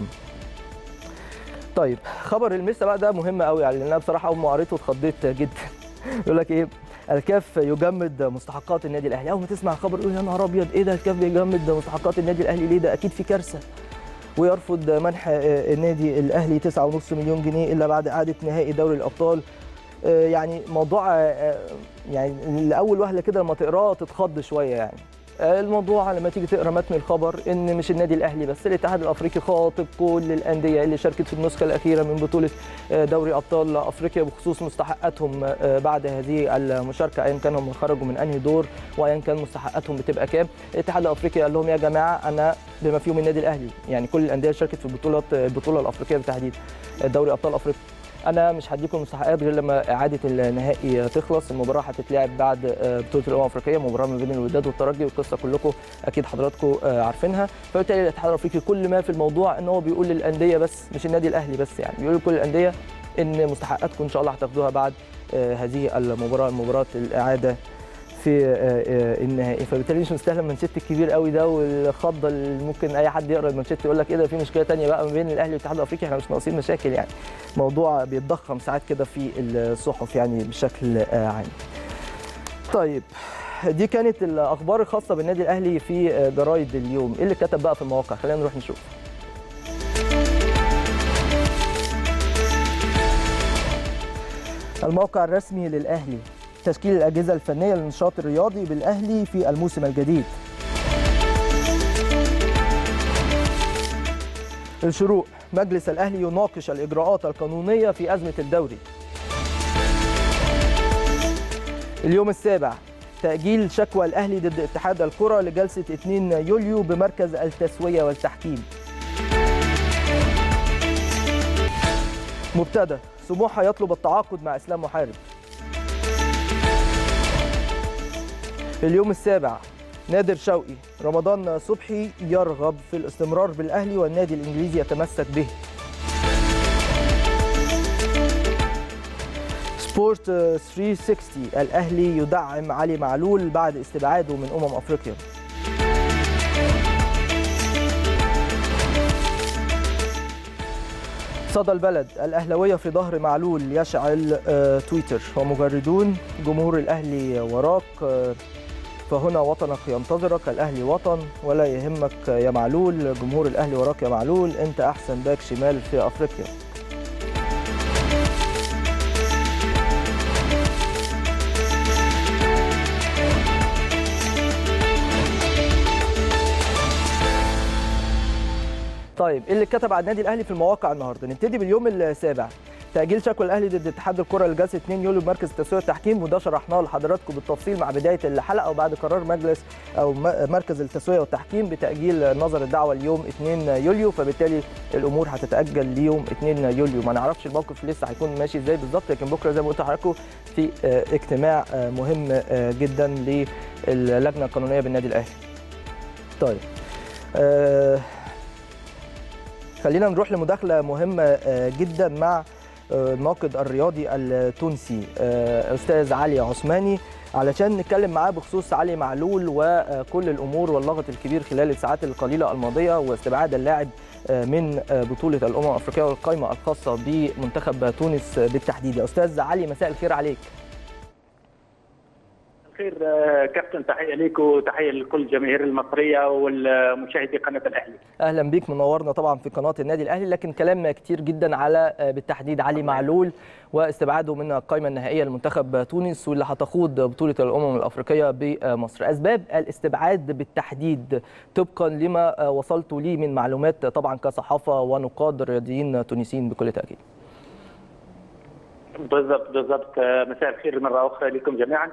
طيب خبر المسا بقى ده مهم قوي يعني لان انا بصراحه اول ما قريته اتخضيت جدا يقول لك ايه الكاف يجمد مستحقات النادي الاهلي اول ما تسمع الخبر يقول يا نهار ابيض ايه ده الكاف بيجمد مستحقات النادي الاهلي ليه ده اكيد في كارثه ويرفض منح النادي الاهلي 9.5 مليون جنيه الا بعد اعاده نهائي دوري الابطال يعني موضوع يعني لاول وهله كده لما تقراه تتخض شويه يعني الموضوع لما تيجي تقرا متن الخبر ان مش النادي الاهلي بس الاتحاد الافريقي خاطب كل الانديه اللي شاركت في النسخه الاخيره من بطوله دوري ابطال افريقيا بخصوص مستحقاتهم بعد هذه المشاركه ايا كان هم خرجوا من انهي دور وايا كان مستحقاتهم بتبقى كام الاتحاد الافريقي قال لهم يا جماعه انا بما فيهم النادي الاهلي يعني كل الانديه شاركت في البطولات البطوله الافريقيه بالتحديد دوري ابطال افريقيا انا مش هديكم المستحقات غير لما اعاده النهائي تخلص المباراه هتتلعب بعد بطوله الامم الافريقيه مباراه ما بين الوداد والترجي والقصه كلكم اكيد حضراتكم عارفينها فبالتالي الاتحاد الافريقي كل ما في الموضوع ان هو بيقول للانديه بس مش النادي الاهلي بس يعني بيقول لكل الانديه ان مستحقاتكم ان شاء الله هتاخدوها بعد هذه المباراه مباراه الاعاده في النهائي فبالتالي مش مستاهله المانشيت الكبير قوي ده والخضه اللي ممكن اي حد يقرا المانشيت يقول لك ايه ده في مشكله ثانيه بقى ما بين الاهلي والاتحاد الافريقي احنا مش ناقصين مشاكل يعني موضوع بيتضخم ساعات كده في الصحف يعني بشكل عام طيب دي كانت الاخبار الخاصه بالنادي الاهلي في جرايد اليوم ايه اللي كتب بقى في المواقع خلينا نروح نشوف الموقع الرسمي للاهلي تشكيل الأجهزة الفنية للنشاط الرياضي بالأهلي في الموسم الجديد الشروق مجلس الأهلي يناقش الإجراءات القانونية في أزمة الدوري اليوم السابع تأجيل شكوى الأهلي ضد اتحاد الكرة لجلسة 2 يوليو بمركز التسوية والتحكيم مبتدأ سموحة يطلب التعاقد مع إسلام محارب اليوم السابع نادر شوقي رمضان صبحي يرغب في الاستمرار بالاهلي والنادي الانجليزي يتمسك به سبورت 360 الاهلي يدعم علي معلول بعد استبعاده من امم افريقيا صدى البلد الأهلوية في ظهر معلول يشعل تويتر ومجردون جمهور الأهلي وراك فهنا وطنك ينتظرك الأهلي وطن ولا يهمك يا معلول جمهور الأهلي وراك يا معلول أنت أحسن باك شمال في أفريقيا طيب ايه اللي اتكتب على النادي الاهلي في المواقع النهارده نبتدي باليوم السابع تأجيل شكوى الأهلي ضد اتحاد الكرة لجلسة 2 يوليو بمركز التسوية والتحكيم وده شرحناه لحضراتكم بالتفصيل مع بداية الحلقة وبعد قرار مجلس أو مركز التسوية والتحكيم بتأجيل نظر الدعوة اليوم 2 يوليو فبالتالي الأمور هتتأجل ليوم 2 يوليو ما نعرفش الموقف لسه هيكون ماشي ازاي بالظبط لكن بكرة زي ما قلت لحضراتكم في اجتماع مهم جدا للجنة القانونية بالنادي الأهلي. طيب أه خلينا نروح لمداخلة مهمة جدا مع الناقد الرياضي التونسي استاذ علي عثماني علشان نتكلم معاه بخصوص علي معلول وكل الامور واللغط الكبير خلال الساعات القليله الماضيه واستبعاد اللاعب من بطوله الامم الافريقيه والقائمه الخاصه بمنتخب تونس بالتحديد يا استاذ علي مساء الخير عليك خير كابتن تحيه ليك وتحيه لكل الجماهير المصريه والمشاهدي قناه الاهلي. اهلا بيك منورنا طبعا في قناه النادي الاهلي لكن كلام كتير جدا على بالتحديد علي معلول واستبعاده من القائمه النهائيه لمنتخب تونس واللي هتخوض بطوله الامم الافريقيه بمصر. اسباب الاستبعاد بالتحديد طبقا لما وصلت لي من معلومات طبعا كصحافه ونقاد رياضيين تونسيين بكل تاكيد. بالضبط بالضبط مساء الخير مره اخرى لكم جميعا.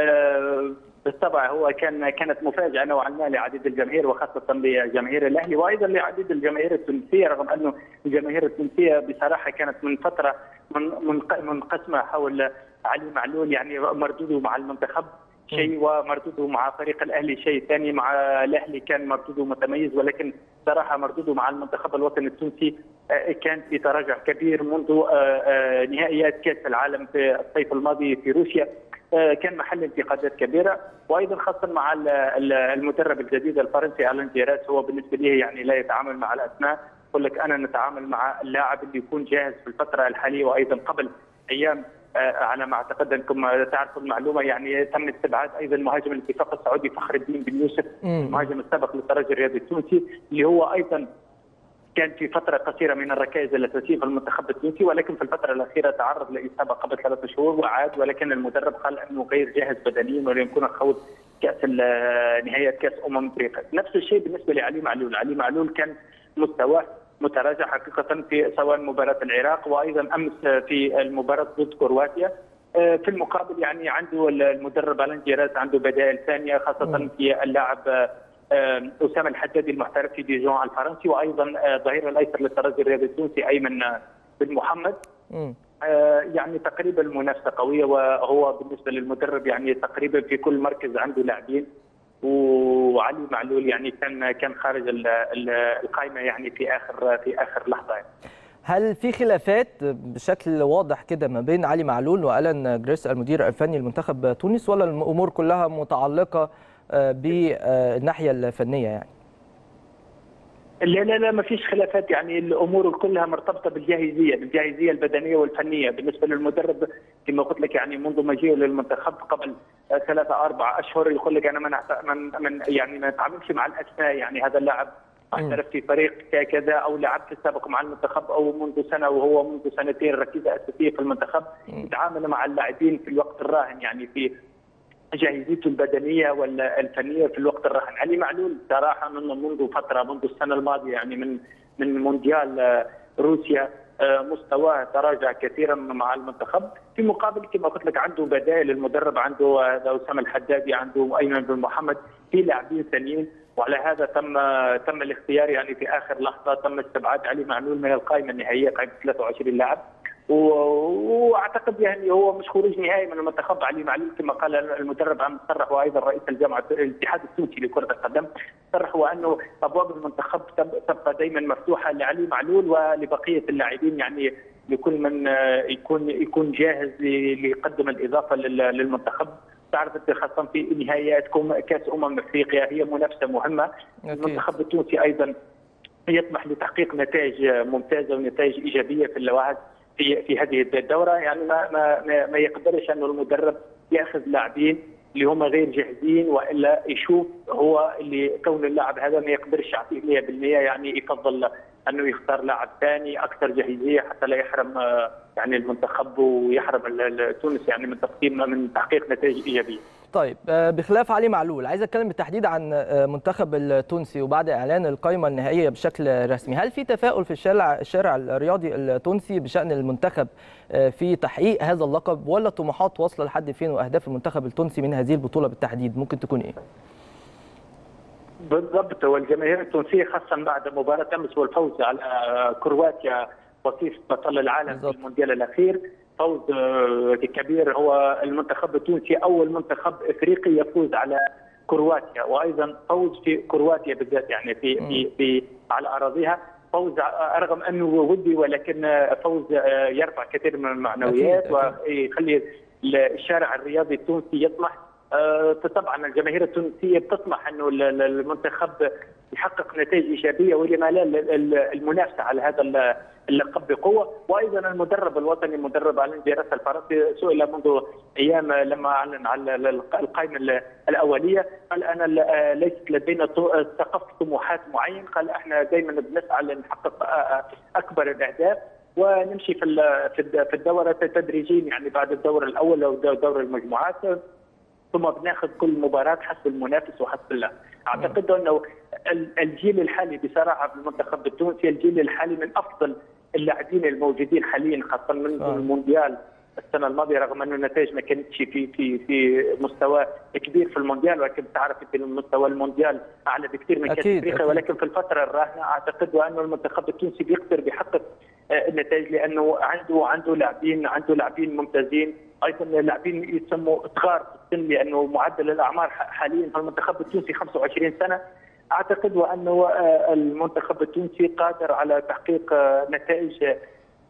بالطبع هو كان كانت مفاجاه نوعا ما لعديد الجماهير وخاصه لجماهير الاهلي وايضا لعديد الجماهير التونسيه رغم انه الجماهير التونسيه بصراحه كانت من فتره منقسمه حول علي معلول يعني مردوده مع المنتخب شيء ومردوده مع فريق الاهلي شيء ثاني مع الاهلي كان مردوده متميز ولكن صراحه مردوده مع المنتخب الوطني التونسي كان في تراجع كبير منذ نهائيات كاس العالم في الصيف الماضي في روسيا كان محل انتقادات كبيره وايضا خاصه مع المدرب الجديد الفرنسي الان جيراس هو بالنسبه لي يعني لا يتعامل مع الاسماء يقول لك انا نتعامل مع اللاعب اللي يكون جاهز في الفتره الحاليه وايضا قبل ايام على ما اعتقد انكم تعرفوا المعلومه يعني تم استبعاد ايضا مهاجم الاتفاق السعودي فخر الدين بن يوسف المهاجم السابق للترجي الرياضي التونسي اللي هو ايضا كان في فترة قصيرة من الركائز الأساسية في المنتخب التونسي ولكن في الفترة الأخيرة تعرض لإصابة قبل ثلاثة شهور وعاد ولكن المدرب قال أنه غير جاهز بدنيا ولن يكون خوض كأس نهاية كأس أمم أفريقيا نفس الشيء بالنسبة لعلي معلول علي معلول كان مستواه متراجع حقيقة في سواء مباراة العراق وأيضا أمس في المباراة ضد كرواتيا في المقابل يعني عنده المدرب الان جيراس عنده بدائل ثانيه خاصه في اللاعب اسامه الحدادي المحترف في ديجون الفرنسي وايضا ظهير الايسر للترجي الرياضي التونسي ايمن بن محمد يعني تقريبا المنافسه قويه وهو بالنسبه للمدرب يعني تقريبا في كل مركز عنده لاعبين وعلي معلول يعني كان كان خارج القائمه يعني في اخر في اخر لحظه يعني. هل في خلافات بشكل واضح كده ما بين علي معلول والان جريس المدير الفني لمنتخب تونس ولا الامور كلها متعلقه بالناحيه الفنيه يعني؟ لا لا لا ما فيش خلافات يعني الامور كلها مرتبطه بالجاهزيه بالجاهزيه البدنيه والفنيه بالنسبه للمدرب كما قلت لك يعني منذ مجيئه للمنتخب قبل ثلاثة أربعة أشهر يقول لك أنا من من يعني ما نتعاملش مع الأسماء يعني هذا اللاعب احترف في فريق كذا او لعب في السابق مع المنتخب او منذ سنه وهو منذ سنتين ركيزه اساسيه في المنتخب يتعامل مع اللاعبين في الوقت الراهن يعني في جاهزيته البدنيه والفنيه في الوقت الراهن علي معلول صراحه من منذ فتره منذ السنه الماضيه يعني من من مونديال روسيا مستواه تراجع كثيرا مع المنتخب في مقابل كما قلت لك عنده بدائل المدرب عنده اسامه الحدادي عنده ايمن بن محمد في لاعبين ثانيين وعلى هذا تم تم الاختيار يعني في اخر لحظه تم استبعاد علي معلول من القائمه النهائيه قائمه 23 لاعب واعتقد يعني هو مش خروج نهائي من المنتخب علي معلول كما قال المدرب عم صرح وايضا رئيس الجامعه الاتحاد التونسي لكره القدم صرح وانه ابواب المنتخب تبقى دائما مفتوحه لعلي معلول ولبقيه اللاعبين يعني لكل من يكون يكون جاهز ليقدم الاضافه للمنتخب تعرف انت خاصه في نهائيات كاس امم افريقيا هي منافسه مهمه المنتخب التونسي ايضا يطمح لتحقيق نتائج ممتازه ونتائج ايجابيه في اللواعد في في هذه الدوره يعني ما ما ما يقدرش انه المدرب ياخذ لاعبين اللي هم غير جاهزين والا يشوف هو اللي كون اللاعب هذا ما يقدرش يعطيه 100% يعني يفضل انه يختار لاعب ثاني اكثر جاهزيه حتى لا يحرم يعني المنتخب ويحرم تونس يعني من تقديم من تحقيق نتائج ايجابيه. طيب آه، بخلاف علي معلول عايز اتكلم بالتحديد عن آه، منتخب التونسي وبعد اعلان القائمه النهائيه بشكل رسمي هل في تفاؤل في الشارع الشارع الرياضي التونسي بشان المنتخب آه، في تحقيق هذا اللقب ولا طموحات واصله لحد فين واهداف المنتخب التونسي من هذه البطوله بالتحديد ممكن تكون ايه بالضبط والجماهير التونسيه خاصه بعد مباراه امس والفوز على كرواتيا وصيف بطل العالم بالضبط. في المونديال الاخير فوز آه، كبير هو المنتخب التونسي اول منتخب افريقي يفوز على كرواتيا وايضا فوز في كرواتيا بالذات يعني في في, في على اراضيها فوز ع- رغم انه ودي ولكن آه، فوز آه، يرفع كثير من المعنويات أكيد، أكيد. ويخلي الشارع الرياضي التونسي يطمح آه، طبعا الجماهير التونسيه بتطمح انه ال- ال- المنتخب يحقق نتائج ايجابيه ولما لا ال- ال- المنافسه على هذا ال- اللقب بقوه وايضا المدرب الوطني المدرب الان جيراس الفرنسي سئل منذ ايام لما اعلن على ال- ال- القائمه ال- الاوليه قال انا ل- آه، ليست لدينا ط- سقف طموحات معين قال احنا دائما بنسعى لنحقق آه، آه، اكبر الاهداف ونمشي في ال- في الد- في الدوره تدريجيا يعني بعد الدور الاول او دور المجموعات ثم بناخذ كل مباراه حسب المنافس وحسب الله اعتقد انه ال- الجيل الحالي بصراحه في المنتخب التونسي الجيل الحالي من افضل اللاعبين الموجودين حاليا خاصه منذ آه. المونديال السنه الماضيه رغم انه النتائج ما كانتش في في في مستوى كبير في المونديال ولكن تعرف انت مستوى المونديال اعلى بكثير من كاس أكيد، افريقيا أكيد. ولكن في الفتره الراهنه اعتقد وانه المنتخب التونسي بيقدر بيحقق آه، النتائج لانه عنده عنده لاعبين عنده لاعبين ممتازين ايضا لاعبين يسموا صغار في السن لانه معدل الاعمار ح- حاليا في المنتخب التونسي 25 سنه اعتقد وانه آه، المنتخب التونسي قادر على تحقيق آه، نتائج آه،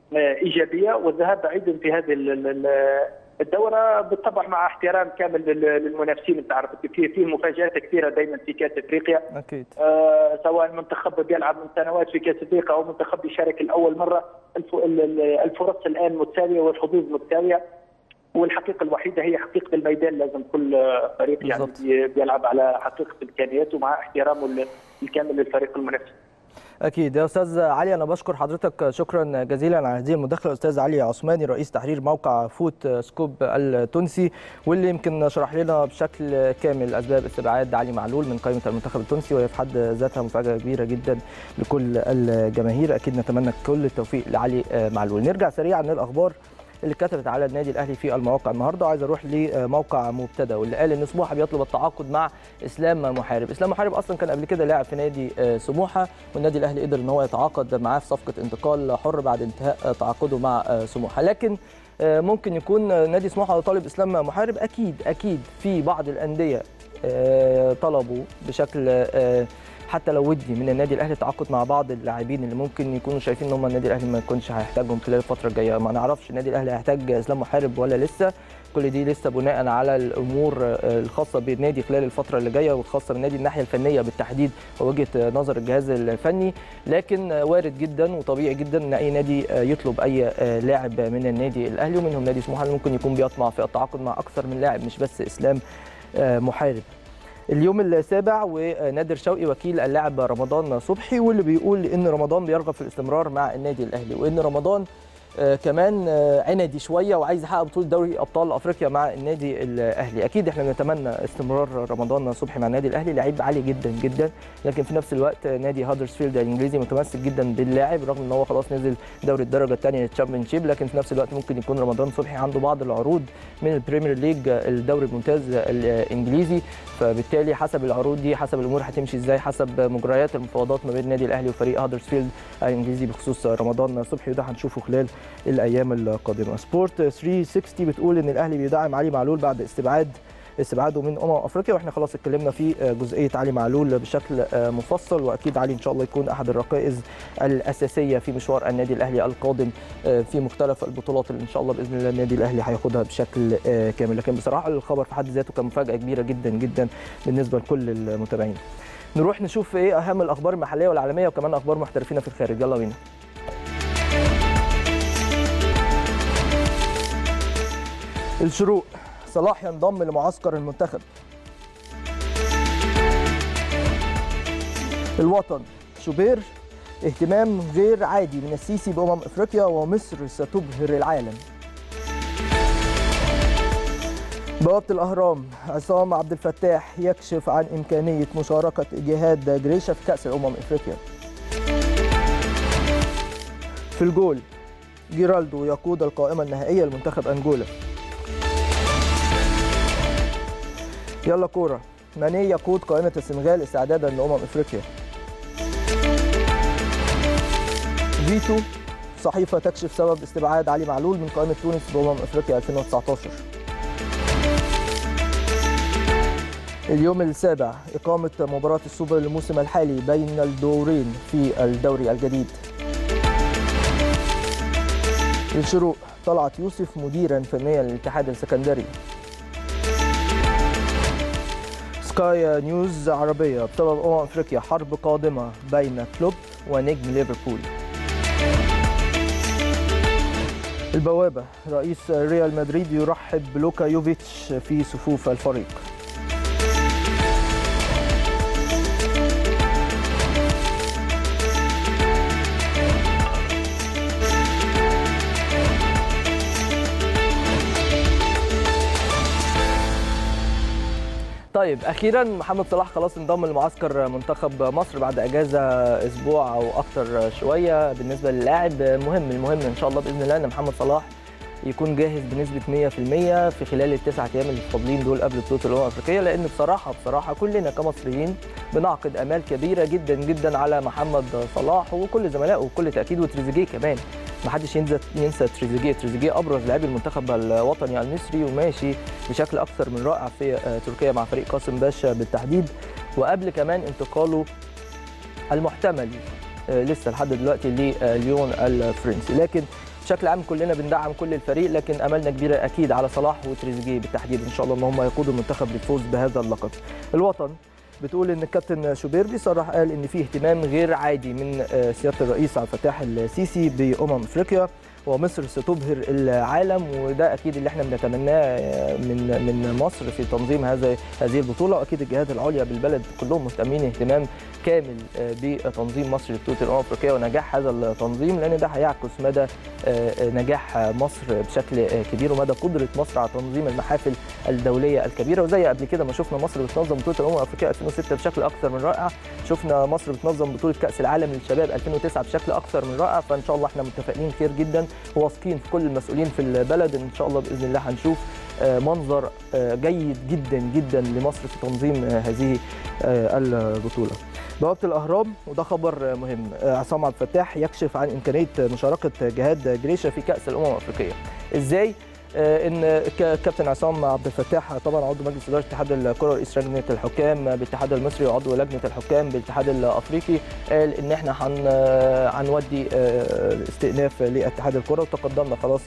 ايجابيه والذهاب بعيدا في هذه ال- ال- الدوره بالطبع مع احترام كامل لل- للمنافسين انت عارف في في مفاجات كثيره دايما في كاس افريقيا اكيد آه، سواء منتخب بيلعب من سنوات في كاس افريقيا او منتخب يشارك لاول مره الف- ال- ال- الفرص الان متساويه والحظوظ متساويه والحقيقه الوحيده هي حقيقه الميدان لازم كل آه، فريق يعني بالضبط. بي- بيلعب على حقيقه امكانياته مع احترامه ال- الكامل للفريق المنافس اكيد يا استاذ علي انا بشكر حضرتك شكرا جزيلا على هذه المداخله الاستاذ علي عثماني رئيس تحرير موقع فوت سكوب التونسي واللي يمكن شرح لنا بشكل كامل اسباب استبعاد علي معلول من قائمه المنتخب التونسي وهي في حد ذاتها مفاجاه كبيره جدا لكل الجماهير اكيد نتمنى كل التوفيق لعلي معلول نرجع سريعا للاخبار اللي كتبت على النادي الاهلي في المواقع النهارده عايز اروح لموقع مبتدا واللي قال ان سموحه بيطلب التعاقد مع اسلام محارب اسلام محارب اصلا كان قبل كده لاعب في نادي آه، سموحه والنادي الاهلي قدر ان هو يتعاقد معاه في صفقه انتقال حر بعد انتهاء آه، تعاقده مع آه، سموحه لكن آه، ممكن يكون آه، نادي سموحه طالب اسلام محارب اكيد اكيد في بعض الانديه آه، طلبوا بشكل آه، حتى لو ودي من النادي الاهلي التعاقد مع بعض اللاعبين اللي ممكن يكونوا شايفين ان هم النادي الاهلي ما يكونش هيحتاجهم خلال الفتره الجايه ما نعرفش النادي الاهلي هيحتاج اسلام محارب ولا لسه كل دي لسه بناء على الامور آه، الخاصه بالنادي خلال الفتره اللي جايه والخاصه بالنادي الناحيه الفنيه بالتحديد ووجهه نظر الجهاز الفني لكن آه، وارد جدا وطبيعي جدا ان اي نادي آه، يطلب اي آه، لاعب من النادي الاهلي ومنهم نادي سموحه اللي ممكن يكون بيطمع في التعاقد مع اكثر من لاعب مش بس اسلام آه، محارب اليوم السابع ونادر شوقي وكيل اللاعب رمضان صبحي واللي بيقول ان رمضان بيرغب في الاستمرار مع النادي الاهلي وان رمضان آه، كمان آه، عندي شويه وعايز يحقق بطوله دوري ابطال افريقيا مع النادي الاهلي اكيد احنا نتمنى استمرار رمضان صبحي مع النادي الاهلي لعيب عالي جدا جدا لكن في نفس الوقت نادي هادرسفيلد الانجليزي متمسك جدا باللاعب رغم ان هو خلاص نزل دوري الدرجه الثانيه للتشامبيونشيب لكن في نفس الوقت ممكن يكون رمضان صبحي عنده بعض العروض من البريمير ليج الدوري الممتاز الانجليزي فبالتالي حسب العروض دي حسب الامور هتمشي ازاي حسب مجريات المفاوضات ما بين النادي الاهلي وفريق هادرسفيلد الانجليزي بخصوص رمضان صبحي وده هنشوفه خلال الايام القادمه سبورت 360 بتقول ان الاهلي بيدعم علي معلول بعد استبعاد استبعاده من امم افريقيا واحنا خلاص اتكلمنا في جزئيه علي معلول بشكل مفصل واكيد علي ان شاء الله يكون احد الركائز الاساسيه في مشوار النادي الاهلي القادم في مختلف البطولات اللي ان شاء الله باذن الله النادي الاهلي هياخدها بشكل كامل لكن بصراحه الخبر في حد ذاته كان مفاجاه كبيره جدا جدا بالنسبه لكل المتابعين نروح نشوف ايه اهم الاخبار المحليه والعالميه وكمان اخبار محترفين في الخارج يلا بينا الشروق صلاح ينضم لمعسكر المنتخب الوطن شوبير اهتمام غير عادي من السيسي بأمم أفريقيا ومصر ستبهر العالم بوابة الأهرام عصام عبد الفتاح يكشف عن إمكانية مشاركة جهاد جريشة في كأس الأمم إفريقيا في الجول جيرالدو يقود القائمة النهائية لمنتخب أنجولا يلا كورة ماني يقود قائمة السنغال استعدادا لأمم إفريقيا فيتو صحيفة تكشف سبب استبعاد علي معلول من قائمة تونس بأمم إفريقيا 2019 اليوم السابع إقامة مباراة السوبر الموسم الحالي بين الدورين في الدوري الجديد الشروق طلعت يوسف مديرا فنيا للاتحاد السكندري سكاي نيوز عربية بسبب أمم أفريقيا حرب قادمة بين كلوب ونجم ليفربول البوابة رئيس ريال مدريد يرحب بلوكا يوفيتش في صفوف الفريق طيب اخيرا محمد صلاح خلاص انضم لمعسكر منتخب مصر بعد اجازه اسبوع او اكتر شويه بالنسبه للاعب مهم المهم ان شاء الله باذن الله ان محمد صلاح يكون جاهز بنسبه 100% في خلال التسعة ايام اللي فاضلين دول قبل بطوله الامم الافريقيه لان بصراحه بصراحه كلنا كمصريين بنعقد امال كبيره جدا جدا على محمد صلاح وكل زملائه وبكل تاكيد وتريزيجيه كمان ما حدش ينسى ينسى تريزيجيه تريزيجيه ابرز لاعبي المنتخب الوطني المصري وماشي بشكل اكثر من رائع في تركيا مع فريق قاسم باشا بالتحديد وقبل كمان انتقاله المحتمل لسه لحد دلوقتي لليون الفرنسي لكن بشكل عام كلنا بندعم كل الفريق لكن املنا كبيره اكيد على صلاح وتريزيجيه بالتحديد ان شاء الله ان هم يقودوا المنتخب للفوز بهذا اللقب الوطن بتقول ان الكابتن شوبير بصرح قال ان في اهتمام غير عادي من سياده الرئيس عبد الفتاح السيسي بامم افريقيا ومصر ستبهر العالم وده اكيد اللي احنا بنتمناه من من مصر في تنظيم هذا هذه البطوله واكيد الجهات العليا بالبلد كلهم مهتمين اهتمام كامل بتنظيم مصر لبطوله الامم الافريقيه ونجاح هذا التنظيم لان ده هيعكس مدى نجاح مصر بشكل كبير ومدى قدره مصر على تنظيم المحافل الدوليه الكبيره وزي قبل كده ما شفنا مصر بتنظم بطوله الامم الافريقيه 2006 بشكل اكثر من رائع شفنا مصر بتنظم بطوله كاس العالم للشباب 2009 بشكل اكثر من رائع فان شاء الله احنا متفائلين خير جدا وواثقين في كل المسؤولين في البلد ان شاء الله باذن الله هنشوف منظر جيد جدا جدا لمصر في تنظيم هذه البطوله. بوابه الاهرام وده خبر مهم عصام عبد الفتاح يكشف عن امكانيه مشاركه جهاد جريشه في كاس الامم الافريقيه. ازاي؟ ان كابتن عصام عبد الفتاح طبعا عضو مجلس اداره اتحاد الكره ورئيس لجنه الحكام بالاتحاد المصري وعضو لجنه الحكام بالاتحاد الافريقي قال ان احنا هنودي استئناف لاتحاد الكره وتقدمنا خلاص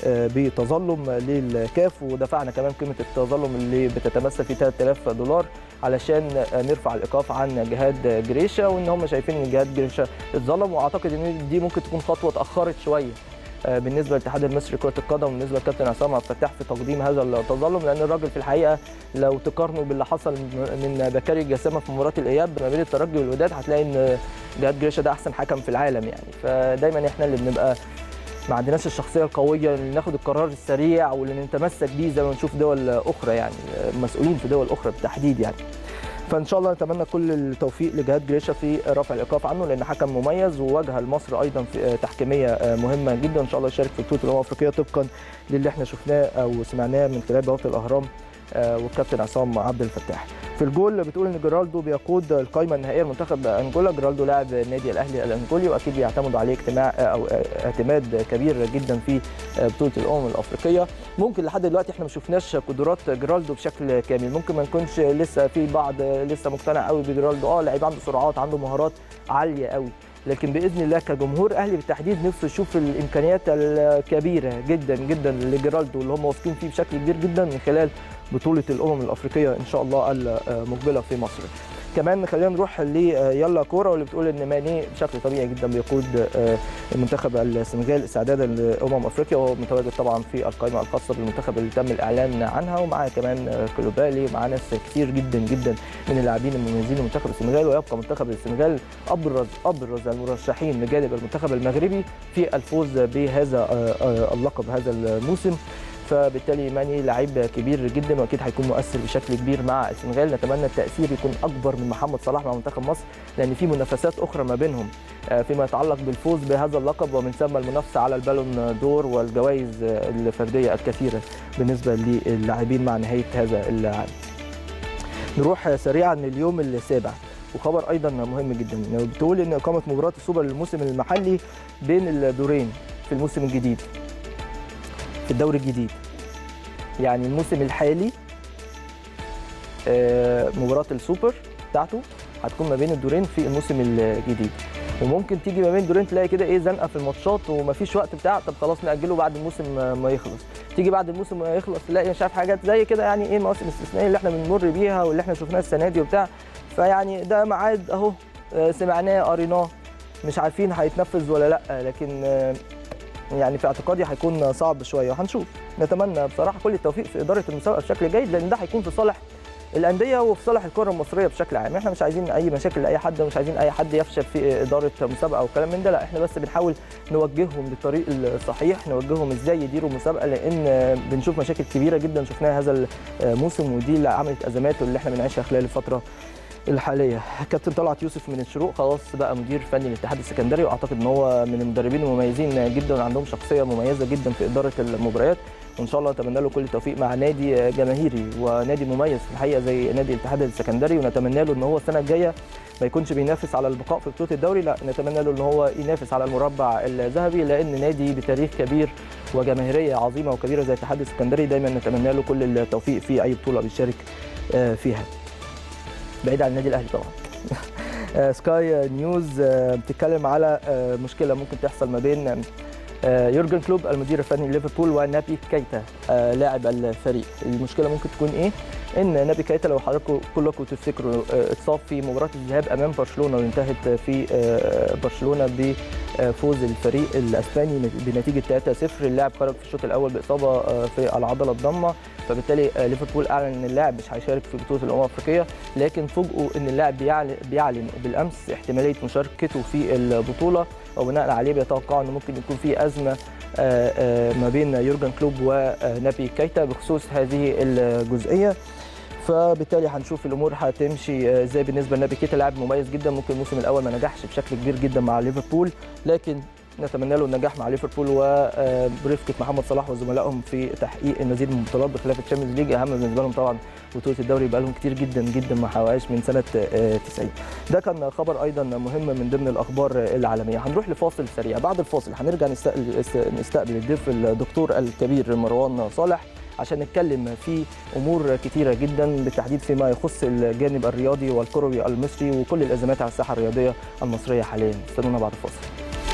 بتظلم للكاف ودفعنا كمان قيمه التظلم اللي بتتمثل في 3000 دولار علشان نرفع الايقاف عن جهاد جريشه وان هم شايفين ان جهاد جريشه اتظلم واعتقد ان دي ممكن تكون خطوه اتاخرت شويه بالنسبه للاتحاد المصري لكره القدم وبالنسبه للكابتن عصام عبد الفتاح في تقديم هذا التظلم لان الراجل في الحقيقه لو تقارنوا باللي حصل من بكاري الجسامه في مباراه الاياب ما بين الترجي والوداد هتلاقي ان جهاد جريشه ده احسن حكم في العالم يعني فدايما احنا اللي بنبقى ما عندناش الشخصيه القويه اللي ناخد القرار السريع واللي نتمسك بيه زي ما نشوف دول اخرى يعني مسؤولين في دول اخرى بالتحديد يعني فان شاء الله نتمنى كل التوفيق لجهاد جريشه في رفع الايقاف عنه لان حكم مميز وواجهه لمصر ايضا في تحكيميه مهمه جدا ان شاء الله يشارك في بطوله الامم الافريقيه طبقا للي احنا شفناه او سمعناه من خلال بوابه الاهرام والكابتن عصام عبد الفتاح في الجول بتقول ان جيرالدو بيقود القائمه النهائيه لمنتخب انجولا جيرالدو لاعب النادي الاهلي الانجولي واكيد بيعتمدوا عليه اجتماع او اعتماد كبير جدا في بطوله الامم الافريقيه ممكن لحد دلوقتي احنا ما شفناش قدرات جيرالدو بشكل كامل ممكن ما نكونش لسه في بعض لسه مقتنع قوي بجيرالدو اه لعيب عنده سرعات عنده مهارات عاليه قوي لكن باذن الله كجمهور اهلي بالتحديد نفسه يشوف الامكانيات الكبيره جدا جدا لجيرالدو اللي هم واثقين فيه بشكل كبير جدا من خلال بطوله الامم الافريقيه ان شاء الله المقبله في مصر كمان خلينا نروح ليلا كوره واللي بتقول ان ماني بشكل طبيعي جدا بيقود المنتخب السنغال استعدادا لامم افريقيا وهو متواجد طبعا في القائمه الخاصه بالمنتخب اللي تم الاعلان عنها ومعاه كمان كلوبالي ومعاه ناس كتير جدا جدا من اللاعبين المميزين لمنتخب السنغال ويبقى منتخب السنغال ابرز ابرز المرشحين بجانب المنتخب المغربي في الفوز بهذا اللقب هذا الموسم فبالتالي ماني لعيب كبير جدا واكيد هيكون مؤثر بشكل كبير مع السنغال نتمنى التاثير يكون اكبر من محمد صلاح مع منتخب مصر لان في منافسات اخرى ما بينهم آه، فيما يتعلق بالفوز بهذا اللقب ومن ثم المنافسه على البالون دور والجوائز آه، الفرديه الكثيره بالنسبه للاعبين مع نهايه هذا العام. نروح سريعا لليوم السابع وخبر ايضا مهم جدا بتقول ان اقامه مباراه السوبر للموسم المحلي بين الدورين في الموسم الجديد في الدوري الجديد يعني الموسم الحالي آه، مباراه السوبر بتاعته هتكون ما بين الدورين في الموسم الجديد وممكن تيجي ما بين دورين تلاقي كده ايه زنقه في الماتشات ومفيش وقت بتاع طب خلاص ناجله بعد الموسم ما يخلص تيجي بعد الموسم ما يخلص تلاقي مش عارف حاجات زي كده يعني ايه مواسم استثنائيه اللي احنا بنمر بيها واللي احنا شفناها السنه دي وبتاع فيعني ده ميعاد اهو آه، سمعناه قريناه مش عارفين هيتنفذ ولا لا لكن آه، يعني في اعتقادي هيكون صعب شويه وهنشوف نتمنى بصراحه كل التوفيق في اداره المسابقه بشكل جيد لان ده هيكون في صالح الانديه وفي صالح الكره المصريه بشكل عام احنا مش عايزين اي مشاكل لاي حد ومش عايزين اي حد يفشل في اداره مسابقه او كلام من ده لا احنا بس بنحاول نوجههم للطريق الصحيح نوجههم ازاي يديروا مسابقه لان بنشوف مشاكل كبيره جدا شفناها هذا الموسم ودي اللي عملت ازمات واللي احنا بنعيشها خلال الفتره الحاليه كابتن طلعت يوسف من الشروق خلاص بقى مدير فني للاتحاد السكندري واعتقد ان هو من المدربين المميزين جدا وعندهم شخصيه مميزه جدا في اداره المباريات وان شاء الله نتمنى له كل التوفيق مع نادي جماهيري ونادي مميز في الحقيقه زي نادي الاتحاد السكندري ونتمنى له ان هو السنه الجايه ما يكونش بينافس على البقاء في بطوله الدوري لا نتمنى له ان هو ينافس على المربع الذهبي لان نادي بتاريخ كبير وجماهيريه عظيمه وكبيره زي الاتحاد السكندري دايما نتمنى له كل التوفيق في اي بطوله بيشارك آه، فيها بعيد عن النادي الاهلي طبعا آه، سكاي نيوز آه، بتتكلم على آه، مشكله ممكن تحصل ما بين آه، يورجن كلوب المدير الفني لليفربول ونابي كيتا آه، لاعب الفريق المشكله ممكن تكون ايه ان نابي كيتا لو حضراتكم كلكم تفتكروا آه، اتصاب في مباراه الذهاب امام برشلونه وانتهت في آه، برشلونه بفوز الفريق الاسباني بنتيجه 3-0 اللاعب خرج في الشوط الاول باصابه آه، في العضله الضمه فبالتالي آه، ليفربول اعلن ان اللاعب مش هيشارك في بطوله الامم الافريقيه لكن فوجئوا ان اللاعب بيعلن, بيعلن بالامس احتماليه مشاركته في البطوله وبناء عليه بيتوقعوا انه ممكن يكون في ازمه آه، آه، ما بين يورجن كلوب ونابي كيتا بخصوص هذه الجزئيه فبالتالي هنشوف الامور هتمشي آه، ازاي بالنسبه لنابي كيتا لاعب مميز جدا ممكن الموسم الاول ما نجحش بشكل كبير جدا مع ليفربول لكن نتمنى له النجاح مع ليفربول وبرفقه محمد صلاح وزملائهم في تحقيق المزيد من البطولات بخلاف الشامبيونز ليج اهم بالنسبه لهم طبعا بطوله الدوري بقى لهم كتير جدا جدا ما حققهاش من سنه آه، 90 ده كان خبر ايضا مهم من ضمن الاخبار العالميه هنروح لفاصل سريع بعد الفاصل هنرجع نستقبل نستقبل الضيف الدكتور الكبير مروان صالح عشان نتكلم في امور كتيره جدا بالتحديد فيما يخص الجانب الرياضي والكروي المصري وكل الازمات على الساحه الرياضيه المصريه حاليا استنونا بعد الفاصل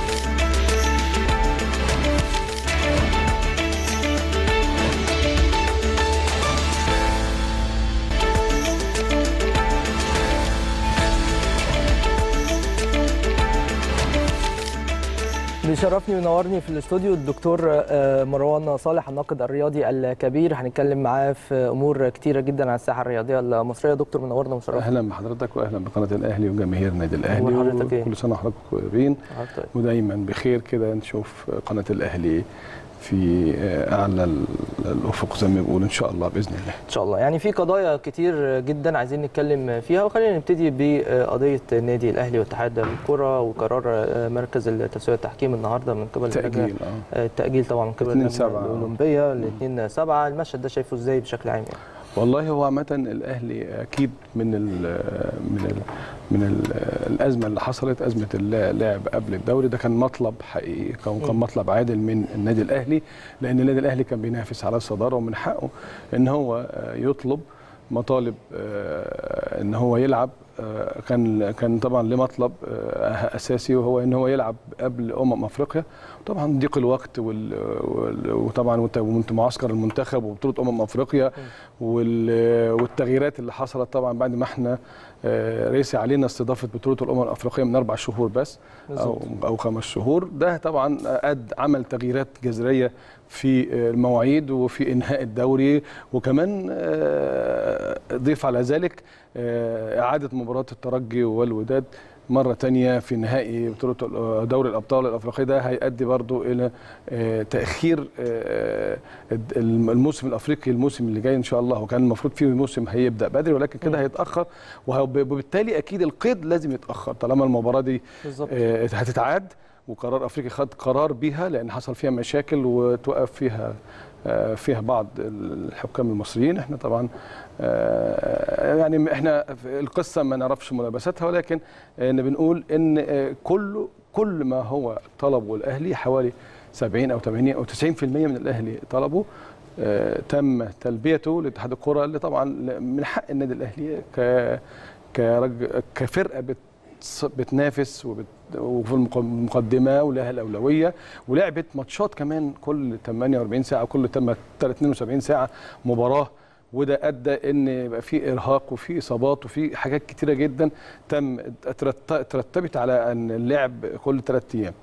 بيشرفني وينورني في الاستوديو الدكتور آه، مروان صالح الناقد الرياضي الكبير هنتكلم معاه في امور كتيره جدا على الساحه الرياضيه المصريه دكتور منورنا ومشرفنا اهلا بحضرتك واهلا بقناه الاهلي وجماهير النادي الاهلي أخبار حضرتك إيه؟ كل سنه وحضرتك طيبين طيب. ودايما بخير كده نشوف قناه الاهلي في اعلى ال- الافق زي ما بيقولوا ان شاء الله باذن الله ان شاء الله يعني في قضايا كتير جدا عايزين نتكلم فيها وخلينا نبتدي بقضيه النادي الاهلي واتحاد الكره وقرار مركز التسويه التحكيم النهارده من قبل اللجنة- تاجيل اه التأجيل طبعا من قبل 2 اللجنة سبعة. الأولمبية ل 2 7 المشهد ده شايفه ازاي بشكل عام يعني؟ والله هو عامة الأهلي أكيد من ال من ال من ال الأزمة اللي حصلت أزمة اللاعب قبل الدوري ده كان مطلب حقيقي كان كان مطلب عادل من النادي الأهلي لأن النادي الأهلي كان بينافس على الصدارة ومن حقه إن هو يطلب مطالب آه، ان هو يلعب آه، كان كان طبعا له مطلب آه، اساسي وهو ان هو يلعب قبل امم افريقيا طبعا ضيق الوقت وال وال- وطبعا وانت وانت معسكر المنتخب وبطوله امم افريقيا وال- والتغييرات اللي حصلت طبعا بعد ما احنا آه، ريسي علينا استضافه بطوله الامم الافريقيه من اربع شهور بس او او خمس شهور ده طبعا اد عمل تغييرات جذريه في المواعيد وفي انهاء الدوري وكمان آه، ضيف على ذلك آه، اعاده مباراه الترجي والوداد مره تانية في نهائي بطوله دوري الابطال الافريقي ده هيؤدي برضو الى آه، تاخير آه، الموسم الافريقي الموسم اللي جاي ان شاء الله وكان المفروض فيه موسم هيبدا بدري ولكن كده هيتاخر وهو- وبالتالي اكيد القيد لازم يتاخر طالما المباراه دي بالظبط آه، هتتعاد وقرار افريقيا خد قرار بيها لان حصل فيها مشاكل وتوقف فيها آه، فيها بعض الحكام المصريين احنا طبعا آه، يعني احنا في القصه ما نعرفش ملابساتها ولكن ان بنقول ان آه، كل كل ما هو طلبه الاهلي حوالي 70 او 80 او 90% من الاهلي طلبه آه، تم تلبيته لاتحاد الكره اللي طبعا من حق النادي الاهلي ك كرج كفرقه بت بتنافس وبت وفي المق- المقدمه ولها الاولويه ولعبت ماتشات كمان كل 48 ساعه كل تم 72 ساعه مباراه وده ادى ان يبقى في ارهاق وفي اصابات وفي حاجات كتيره جدا تم ترت- ترتبت على ان اللعب كل ثلاث ايام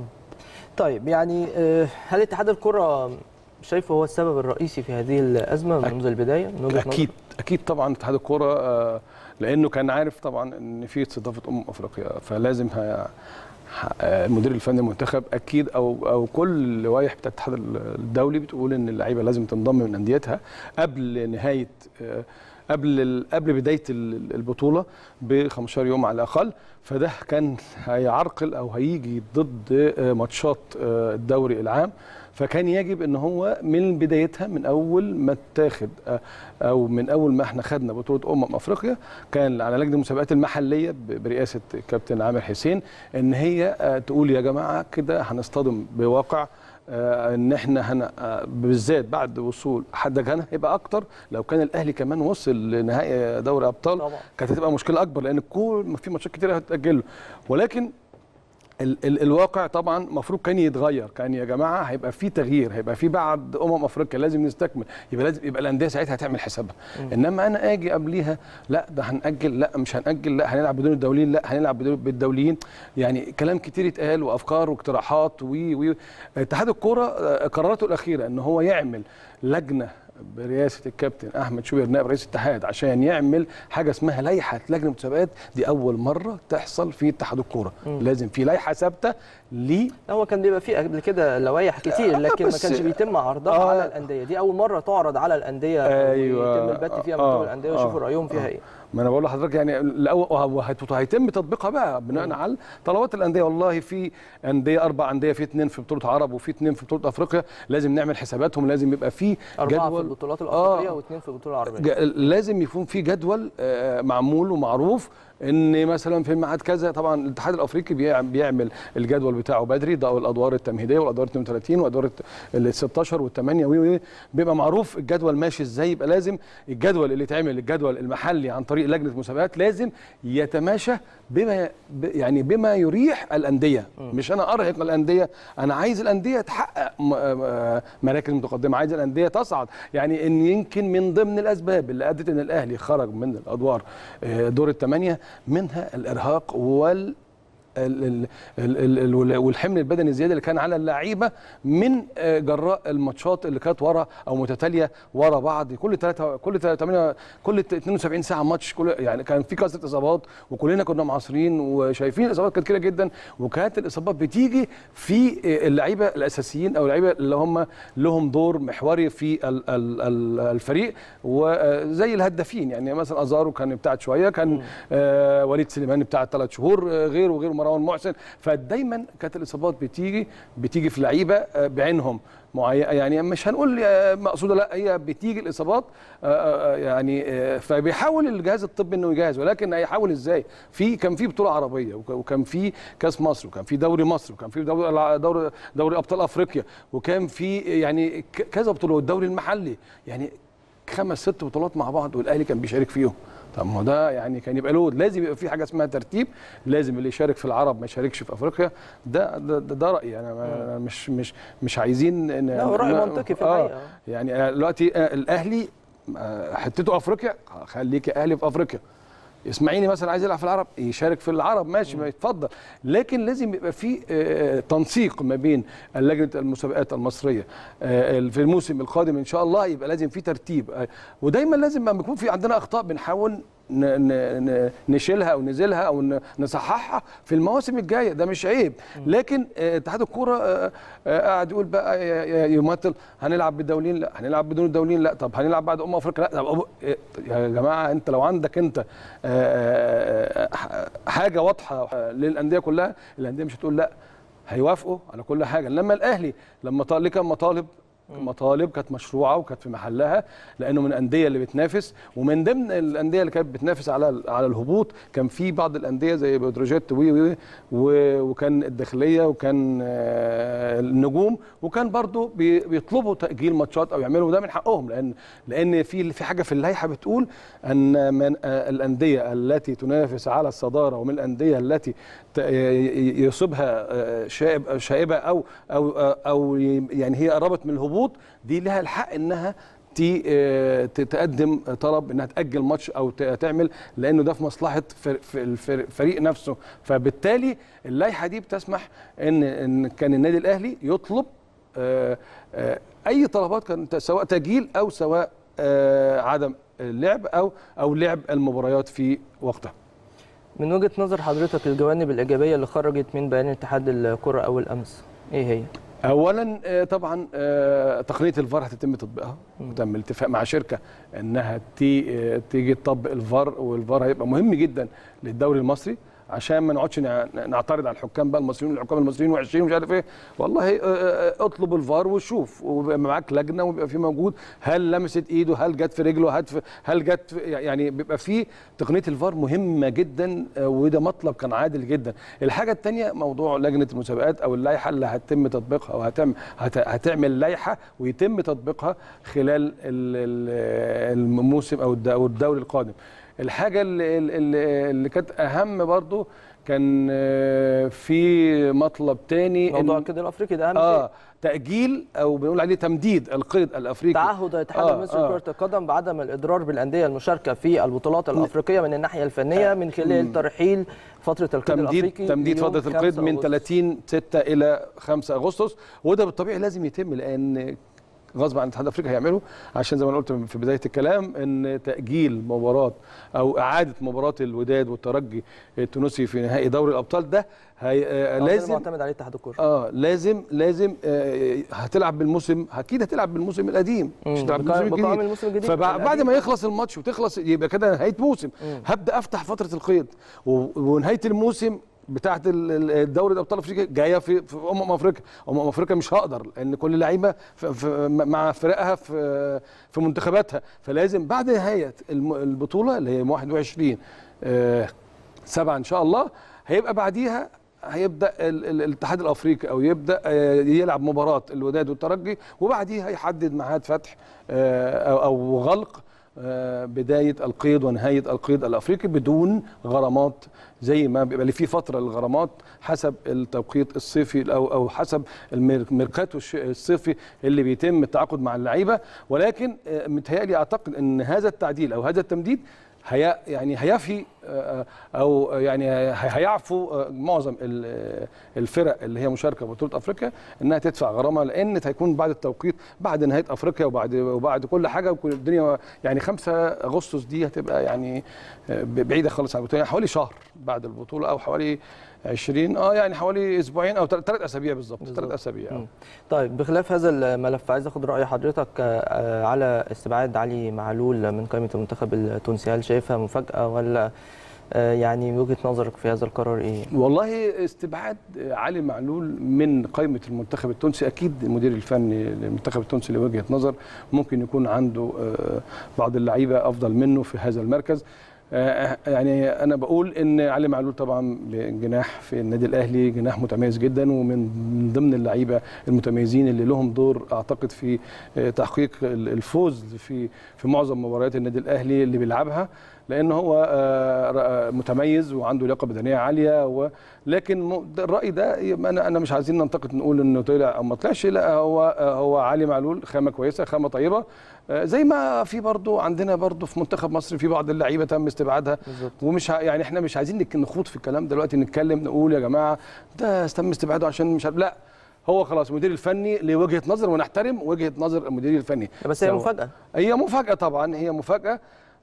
طيب يعني آه، هل اتحاد الكره شايفه هو السبب الرئيسي في هذه الازمه منذ البدايه من وجهه اكيد اكيد طبعا اتحاد الكوره آه، لانه كان عارف طبعا ان في استضافه امم افريقيا فلازم ه- ه- آه، المدير الفني المنتخب اكيد او او كل لوائح بتاعت الاتحاد الدولي بتقول ان اللعيبه لازم تنضم من انديتها قبل نهايه آه، قبل ال- قبل بدايه ال- البطوله ب 15 يوم على الاقل فده كان هيعرقل او هيجي ضد آه، ماتشات آه، الدوري العام فكان يجب ان هو من بدايتها من اول ما اتاخد آه، او من اول ما احنا خدنا بطوله امم افريقيا كان على لجنه المسابقات المحليه ب- برئاسه كابتن عامر حسين ان هي آه، تقول يا جماعه كده هنصطدم بواقع آه، ان احنا هن آه، بالذات بعد وصول حد جانا هيبقى اكتر لو كان الاهلي كمان وصل لنهائي دوري ابطال طبعا. كانت هتبقى مشكله اكبر لان كل ما في ماتشات كتير هتتاجل له ولكن ال ال الواقع طبعا المفروض كان يتغير كان يا جماعه هيبقى في تغيير هيبقى في بعد امم افريقيا لازم نستكمل يبقى لازم يبقى الانديه ساعتها هتعمل حسابها انما انا اجي قبليها لا ده هنأجل لا مش هنأجل لا هنلعب بدون الدوليين لا هنلعب بدون بالدوليين يعني كلام كتير اتقال وافكار واقتراحات و و اتحاد الكوره آه، قراراته الاخيره ان هو يعمل لجنه برئاسه الكابتن احمد شوبير نائب رئيس الاتحاد عشان يعمل حاجه اسمها لائحه لجنه مسابقات دي اول مره تحصل في اتحاد الكوره لازم في لائحه ثابته ليه لا هو كان بيبقى فيه قبل كده لوائح كتير لكن ما بس- كانش بيتم عرضها آه. على الانديه دي اول مره تعرض على الانديه أيوة. ويتم البت فيها من آه. قبل الانديه ويشوفوا آه. رايهم فيها آه. ايه ما انا بقول لحضرتك يعني الأول- وهت- هيتم تطبيقها بقى بناء على طلبات الانديه والله في انديه اربع انديه في اثنين في بطوله عرب وفي اثنين في بطوله افريقيا لازم نعمل حساباتهم لازم يبقى في اربعه في جدول البطولات الافريقيه آه. واثنين في البطوله العربيه ج- لازم يكون في جدول آه، معمول ومعروف ان مثلا في ميعاد كذا طبعا الاتحاد الافريقي بيع- بيعمل الجدول بتاعه بدري ده الادوار التمهيديه والادوار 32 والادوار ال 16 والثمانيه وي وي بيبقى معروف الجدول ماشي ازاي يبقى لازم الجدول اللي يتعمل الجدول المحلي عن طريق لجنه مسابقات لازم يتماشى بما ب- يعني بما يريح الانديه مش انا ارهق الانديه انا عايز الانديه تحقق م- آه، مراكز متقدمه عايز الانديه تصعد يعني ان يمكن من ضمن الاسباب اللي ادت ان الاهلي خرج من الادوار آه، دور الثمانيه منها الارهاق وال ال- ال- ال- ال- ال- والحمل البدني الزياده اللي كان على اللعيبه من آه، جراء الماتشات اللي كانت ورا او متتاليه ورا بعض كل ثلاثه كل 8 كل 72 ساعه ماتش كل يعني كان في كثره اصابات وكلنا كنا معاصرين وشايفين الاصابات كانت كتيره جدا وكانت الاصابات بتيجي في آه، اللعيبه الاساسيين او اللعيبه اللي هم لهم دور محوري في ال- ال- ال- الفريق وزي الهدافين يعني مثلا ازارو كان ابتعد شويه كان آه وليد سليمان ابتعد ثلاث شهور آه غيره وغيره مروان محسن فدايما كانت الاصابات بتيجي بتيجي في لعيبه آه بعينهم معينه يعني مش هنقول آه، مقصوده لا هي بتيجي الاصابات آه، آه، يعني آه، فبيحاول الجهاز الطبي انه يجهز ولكن هيحاول ازاي؟ في كان في بطوله عربيه وك- وكان في كاس مصر وكان في دوري مصر وكان في دوري دوري, دوري ابطال افريقيا وكان في يعني ك- كذا بطوله والدوري المحلي يعني خمس ست بطولات مع بعض والاهلي كان بيشارك فيهم طب ما ده يعني كان يبقى له لازم يبقى في حاجه اسمها ترتيب لازم اللي يشارك في العرب ما يشاركش في افريقيا ده ده, ده, ده رايي انا ما- مش مش مش عايزين إن- لا هو راي ن- منطقي في آه الحقيقه يعني آه، دلوقتي آه، الاهلي آه، حتته افريقيا خليك اهلي في افريقيا اسماعيلي مثلا عايز يلعب في العرب يشارك في العرب ماشي ما يتفضل لكن لازم يبقى في آه، تنسيق ما بين لجنه المسابقات المصريه آه، في الموسم القادم ان شاء الله يبقى لازم في ترتيب آه، ودايما لازم لما يكون في عندنا اخطاء بنحاول ن- ن- ن- نشيلها او نزيلها او ن- نصححها في المواسم الجايه ده مش عيب لكن آه، اتحاد الكوره آه، آه، قاعد يقول بقى ي- ي- يمثل هنلعب بالدولين لا هنلعب بدون الدولين لا طب هنلعب بعد امم افريقيا لا طب أبو- إيه، يا جماعه انت لو عندك انت آه، آه، آه، حاجه واضحه آه، للانديه كلها الانديه مش هتقول لا هيوافقوا على كل حاجه لما الاهلي لما طال- ليه كان مطالب مطالب كانت مشروعه وكانت في محلها لانه من الانديه اللي بتنافس ومن ضمن الانديه اللي كانت بتنافس على على الهبوط كان في بعض الانديه زي بتروجيت وي وي و- وكان الداخليه وكان آه، النجوم وكان برضو بي- بيطلبوا تاجيل ماتشات او يعملوا ده من حقهم لان لان في في حاجه في اللائحه بتقول ان من آه، الانديه التي تنافس على الصداره ومن الانديه التي ت- ي- يصيبها آه، شائب شائبه او او او يعني هي قربت من الهبوط دي لها الحق انها تي آه، ت- تقدم طلب انها تاجل ماتش او ت- تعمل لانه ده في مصلحه فر- في الفر- الفريق نفسه فبالتالي اللائحه دي بتسمح ان ان كان النادي الاهلي يطلب آه، آه، اي طلبات كانت سواء تاجيل او سواء آه، عدم اللعب او او لعب المباريات في وقتها من وجهه نظر حضرتك الجوانب الايجابيه اللي خرجت من بيان اتحاد الكره اول امس ايه هي؟ اولا آه، طبعا آه، تقنيه الفار هتتم تطبيقها وتم الاتفاق مع شركه انها تي آه، تيجي تطبق الفار والفار هيبقى مهم جدا للدوري المصري عشان ما نقعدش نع- نعترض على الحكام بقى المصريين والحكام المصريين و20 ومش عارف ايه والله آه، آه، اطلب الفار وشوف ويبقى معاك لجنه ويبقى في موجود هل لمست ايده هل جت في رجله هل في هل جت في يعني بيبقى في تقنيه الفار مهمه جدا آه، وده مطلب كان عادل جدا الحاجه الثانيه موضوع لجنه المسابقات او اللائحه اللي هتتم تطبيقها او هتعمل هت- هتعمل لائحه ويتم تطبيقها خلال ال- ال- الموسم او الد- أو الدوري القادم الحاجه اللي, اللي, اللي كانت اهم برضو كان آه، في مطلب تاني موضوع إن- الكده الافريقي ده اهم شيء اه تاجيل او بنقول عليه تمديد القيد الافريقي تعهد الاتحاد آه، المصري آه. لكره القدم بعدم الاضرار بالانديه المشاركه في البطولات الافريقيه من الناحيه الفنيه من خلال ترحيل فتره القيد تمديد الافريقي تمديد ليوم فتره القيد 5 من أغسطس. 30 6 الى 5 اغسطس وده بالطبيعي لازم يتم لان غصب عن الاتحاد الافريقي هيعمله عشان زي ما أنا قلت في بدايه الكلام ان تاجيل مباراه او اعاده مباراه الوداد والترجي التونسي في نهائي دوري الابطال ده هي آه آه، ده لازم معتمد عليه اتحاد الكره اه لازم لازم آه هتلعب بالموسم اكيد هتلعب بالموسم القديم مش مم. هتلعب بقائم- بالموسم بقائم الجديد الموسم الجديد فبعد القديم. ما يخلص الماتش وتخلص يبقى كده نهايه موسم هبدا افتح فتره القيد و- ونهايه الموسم بتاعه ال- ال- الدوري الابطال افريقيا جايه في في امم افريقيا امم افريقيا مش هقدر لان كل لعيبه في- في- مع فرقها في في منتخباتها فلازم بعد نهايه الم- البطوله اللي هي 21 آه، سبعة ان شاء الله هيبقى بعديها هيبدا ال- ال- الاتحاد الافريقي او يبدا آه، يلعب مباراه الوداد والترجي وبعديها يحدد ميعاد فتح آه، او أو غلق آه، بدايه القيد ونهايه القيد الافريقي بدون غرامات زي ما بيبقى في فتره للغرامات حسب التوقيت الصيفي او او حسب المير- الميركاتو الش- الصيفي اللي بيتم التعاقد مع اللعيبه ولكن آه، متهيألي اعتقد ان هذا التعديل او هذا التمديد هي يعني هيفي آه، او يعني هي- هيعفو آه، معظم ال- الفرق اللي هي مشاركه في بطوله افريقيا انها تدفع غرامه لان هيكون بعد التوقيت بعد نهايه افريقيا وبعد وبعد كل حاجه وكل الدنيا يعني 5 اغسطس دي هتبقى يعني آه، بعيده خالص عن البطوله يعني حوالي شهر بعد البطوله او حوالي 20 اه يعني حوالي اسبوعين او ثلاث اسابيع بالظبط ثلاث بالظبط. اسابيع آه. مم. طيب بخلاف هذا الملف عايز اخد راي حضرتك آه، آه، على استبعاد علي معلول من قائمه المنتخب التونسي هل شايفها مفاجاه ولا آه، يعني وجهه نظرك في هذا القرار ايه؟ والله استبعاد علي معلول من قائمة المنتخب التونسي أكيد المدير الفني للمنتخب التونسي لوجهة نظر ممكن يكون عنده آه، بعض اللعيبة أفضل منه في هذا المركز آه، يعني أنا بقول إن علي معلول طبعا جناح في النادي الأهلي جناح متميز جدا ومن من ضمن اللعيبة المتميزين اللي لهم دور أعتقد في آه، تحقيق الفوز في في معظم مباريات النادي الأهلي اللي بيلعبها لان هو آه، آه، متميز وعنده لياقه بدنيه عاليه و... لكن م- ده- الراي ده يبقى انا انا مش عايزين ننتقد نقول انه طلع او ما طلعش لا هو آه، هو علي معلول خامه كويسه خامه طيبه آه، زي ما في برضو عندنا برضو في منتخب مصر في بعض اللعيبه تم استبعادها بالظبط ومش ه- يعني احنا مش عايزين نك- نخوض في الكلام دلوقتي نتكلم نقول يا جماعه ده تم استبعاده عشان مش عارف لا هو خلاص المدير الفني لوجهه نظر ونحترم وجهه نظر المدير الفني بس هي سواء- مفاجاه هي مفاجأة طبعا هي مفاجأة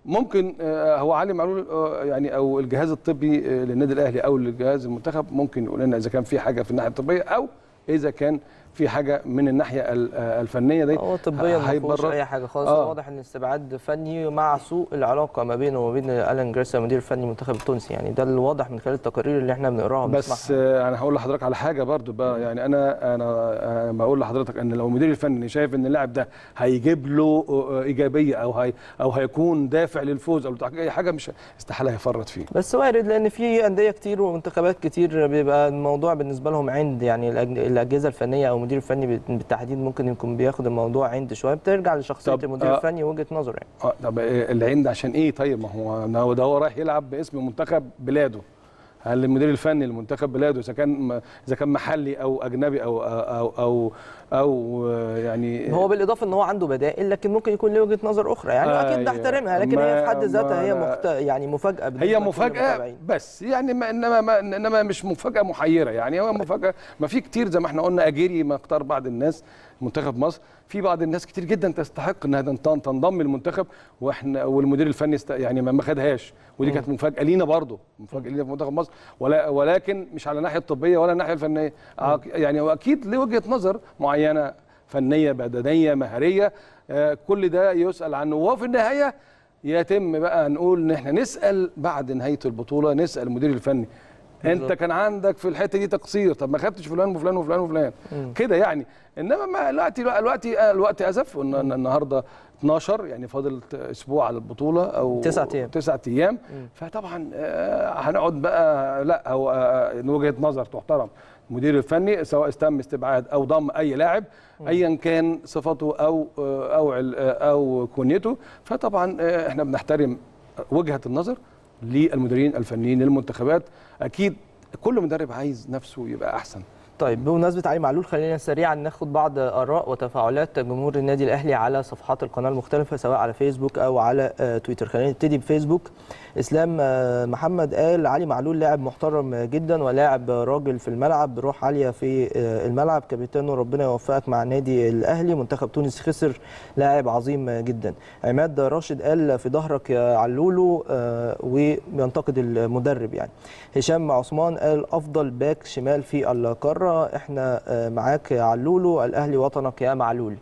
ممكن آه، هو علي معلول آه، يعني او الجهاز الطبي آه، للنادي الاهلي او الجهاز المنتخب ممكن يقول لنا اذا كان في حاجه في الناحيه الطبيه او اذا كان في حاجه من الناحيه ال- آه، الفنيه دي هو طبيا ما فيهوش هيبرر. اي حاجه خالص آه. واضح ان استبعاد فني مع سوء العلاقه ما بينه وما بين الان جريسيا مدير الفني المنتخب التونسي يعني ده الواضح من خلال التقارير اللي احنا بنقراها بس وبنسمعها آه، انا هقول لحضرتك على حاجه برضو بقى يعني انا انا آه، بقول لحضرتك ان لو المدير الفني شايف ان اللاعب ده هيجيب له آه، ايجابيه او هي او هيكون دافع للفوز او لتحقيق اي حاجه مش استحاله هيفرط فيه بس وارد لان في انديه كتير ومنتخبات كتير بيبقى الموضوع بالنسبه لهم عند يعني الأج- الاجهزه الفنيه او المدير الفني بالتحديد ممكن يكون بياخد الموضوع عند شويه بترجع لشخصيه طب، المدير آه. الفني ووجهه نظره يعني اه طب آه، العين ده عشان ايه طيب ما هو ده هو- ده هو رايح يلعب باسم منتخب بلاده هل المدير الفني لمنتخب بلاده اذا كان اذا كان محلي او اجنبي او او او او آه، يعني هو بالاضافه ان هو عنده بدائل لكن ممكن يكون له وجهه نظر اخرى يعني آه، اكيد نحترمها لكن هي في حد ما- ذاتها هي ما- مخت... يعني مفاجاه بالنسبة هي لكل مفاجأة المتابعين. بس يعني ما انما ما انما مش مفاجأة محيرة يعني هو مفاجأة ما في كتير زي ما احنا قلنا اجيري ما اختار بعض الناس منتخب مصر في بعض الناس كتير جدا تستحق انها تن- تنضم للمنتخب واحنا والمدير الفني است يعني ما ما خدهاش ودي كانت مفاجأة لينا برضه مفاجأة لينا في منتخب مصر ولا ولكن مش على الناحية الطبية ولا الناحية الفنية عق- يعني هو اكيد له وجهة نظر معينة فنية بدنية مهارية آه، كل ده يسأل عنه وفي النهاية يتم بقى نقول ان احنا نسال بعد نهايه البطوله نسال المدير الفني انت بالظبط. كان عندك في الحته دي تقصير طب ما خدتش فلان وفلان وفلان وفلان كده يعني انما ما الوقت الوقت الوقت ازف إن- إن النهارده 12 يعني فاضل اسبوع على البطوله او تسعة أيام. تسعة ايام فطبعا آه، هنقعد بقى لا هو آه، وجهه نظر تحترم المدير الفني سواء تم استبعاد او ضم اي لاعب ايا كان صفته او آه، او عل- آه، او كونيته فطبعا آه، احنا بنحترم وجهه النظر للمديرين الفنيين للمنتخبات اكيد كل مدرب عايز نفسه يبقى احسن طيب بمناسبة علي معلول خلينا سريعا ناخد بعض آراء وتفاعلات جمهور النادي الأهلي على صفحات القناة المختلفة سواء على فيسبوك أو على آه، تويتر خلينا نبتدي بفيسبوك إسلام آه، محمد قال علي معلول لاعب محترم جدا ولاعب راجل في الملعب بروح عالية في آه، الملعب كابتنه ربنا يوفقك مع النادي الأهلي منتخب تونس خسر لاعب عظيم جدا عماد راشد قال في ظهرك يا علولو آه، وبينتقد المدرب يعني هشام عثمان قال افضل باك شمال في القاره احنا آه، معاك يا علولو الاهلي وطنك يا معلول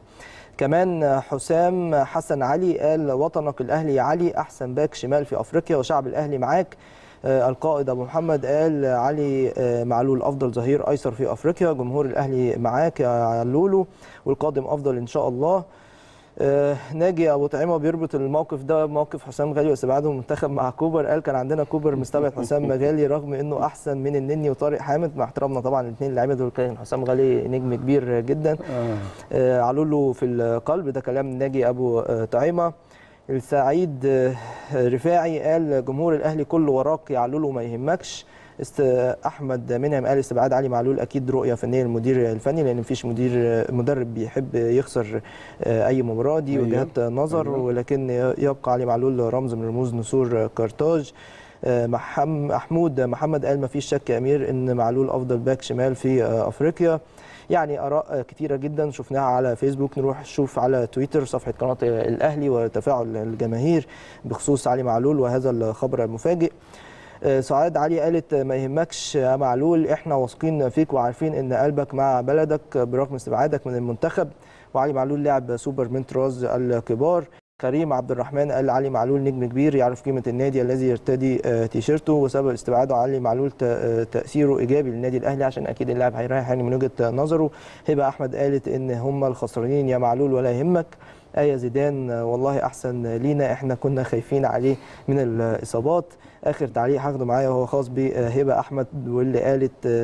كمان حسام حسن علي قال وطنك الاهلي يا علي احسن باك شمال في افريقيا وشعب الاهلي معاك آه، القائد ابو محمد قال علي آه، معلول افضل ظهير ايسر في افريقيا جمهور الاهلي معاك يا علولو والقادم افضل ان شاء الله آه، ناجي ابو طعيمه بيربط الموقف ده بموقف حسام غالي واستبعاده من المنتخب مع كوبر قال كان عندنا كوبر مستبعد حسام غالي رغم انه احسن من النني وطارق حامد مع احترامنا طبعا الاثنين اللعيبه دول كان حسام غالي نجم كبير جدا آه، علولو في القلب ده كلام ناجي ابو آه، طعيمه السعيد آه، رفاعي قال جمهور الاهلي كله وراك يا علولو ما يهمكش است احمد منعم قال استبعاد علي معلول اكيد رؤيه فنيه للمدير الفني لان مفيش مدير مدرب بيحب يخسر آه، اي مباراه دي أيوة. وجهات نظر أيوة. ولكن يبقى علي معلول رمز من رموز نسور كارتاج آه، محم- محمود محمد قال مفيش شك يا امير ان معلول افضل باك شمال في آه، افريقيا يعني اراء كتيره جدا شفناها على فيسبوك نروح نشوف على تويتر صفحه قناه الاهلي وتفاعل الجماهير بخصوص علي معلول وهذا الخبر المفاجئ آه، سعاد علي قالت ما يهمكش يا معلول احنا واثقين فيك وعارفين ان قلبك مع بلدك برغم استبعادك من المنتخب وعلي معلول لاعب سوبر من طراز الكبار كريم عبد الرحمن قال علي معلول نجم كبير يعرف قيمه النادي الذي يرتدي آه، تيشيرته وسبب استبعاده علي معلول ت- آه، تاثيره ايجابي للنادي الاهلي عشان اكيد اللاعب هيريح يعني من وجهه نظره هبه احمد قالت ان هم الخسرانين يا معلول ولا يهمك آية زيدان آه، والله أحسن لينا إحنا كنا خايفين عليه من الإصابات آخر تعليق هاخده معايا وهو خاص بهبة أحمد واللي قالت آه،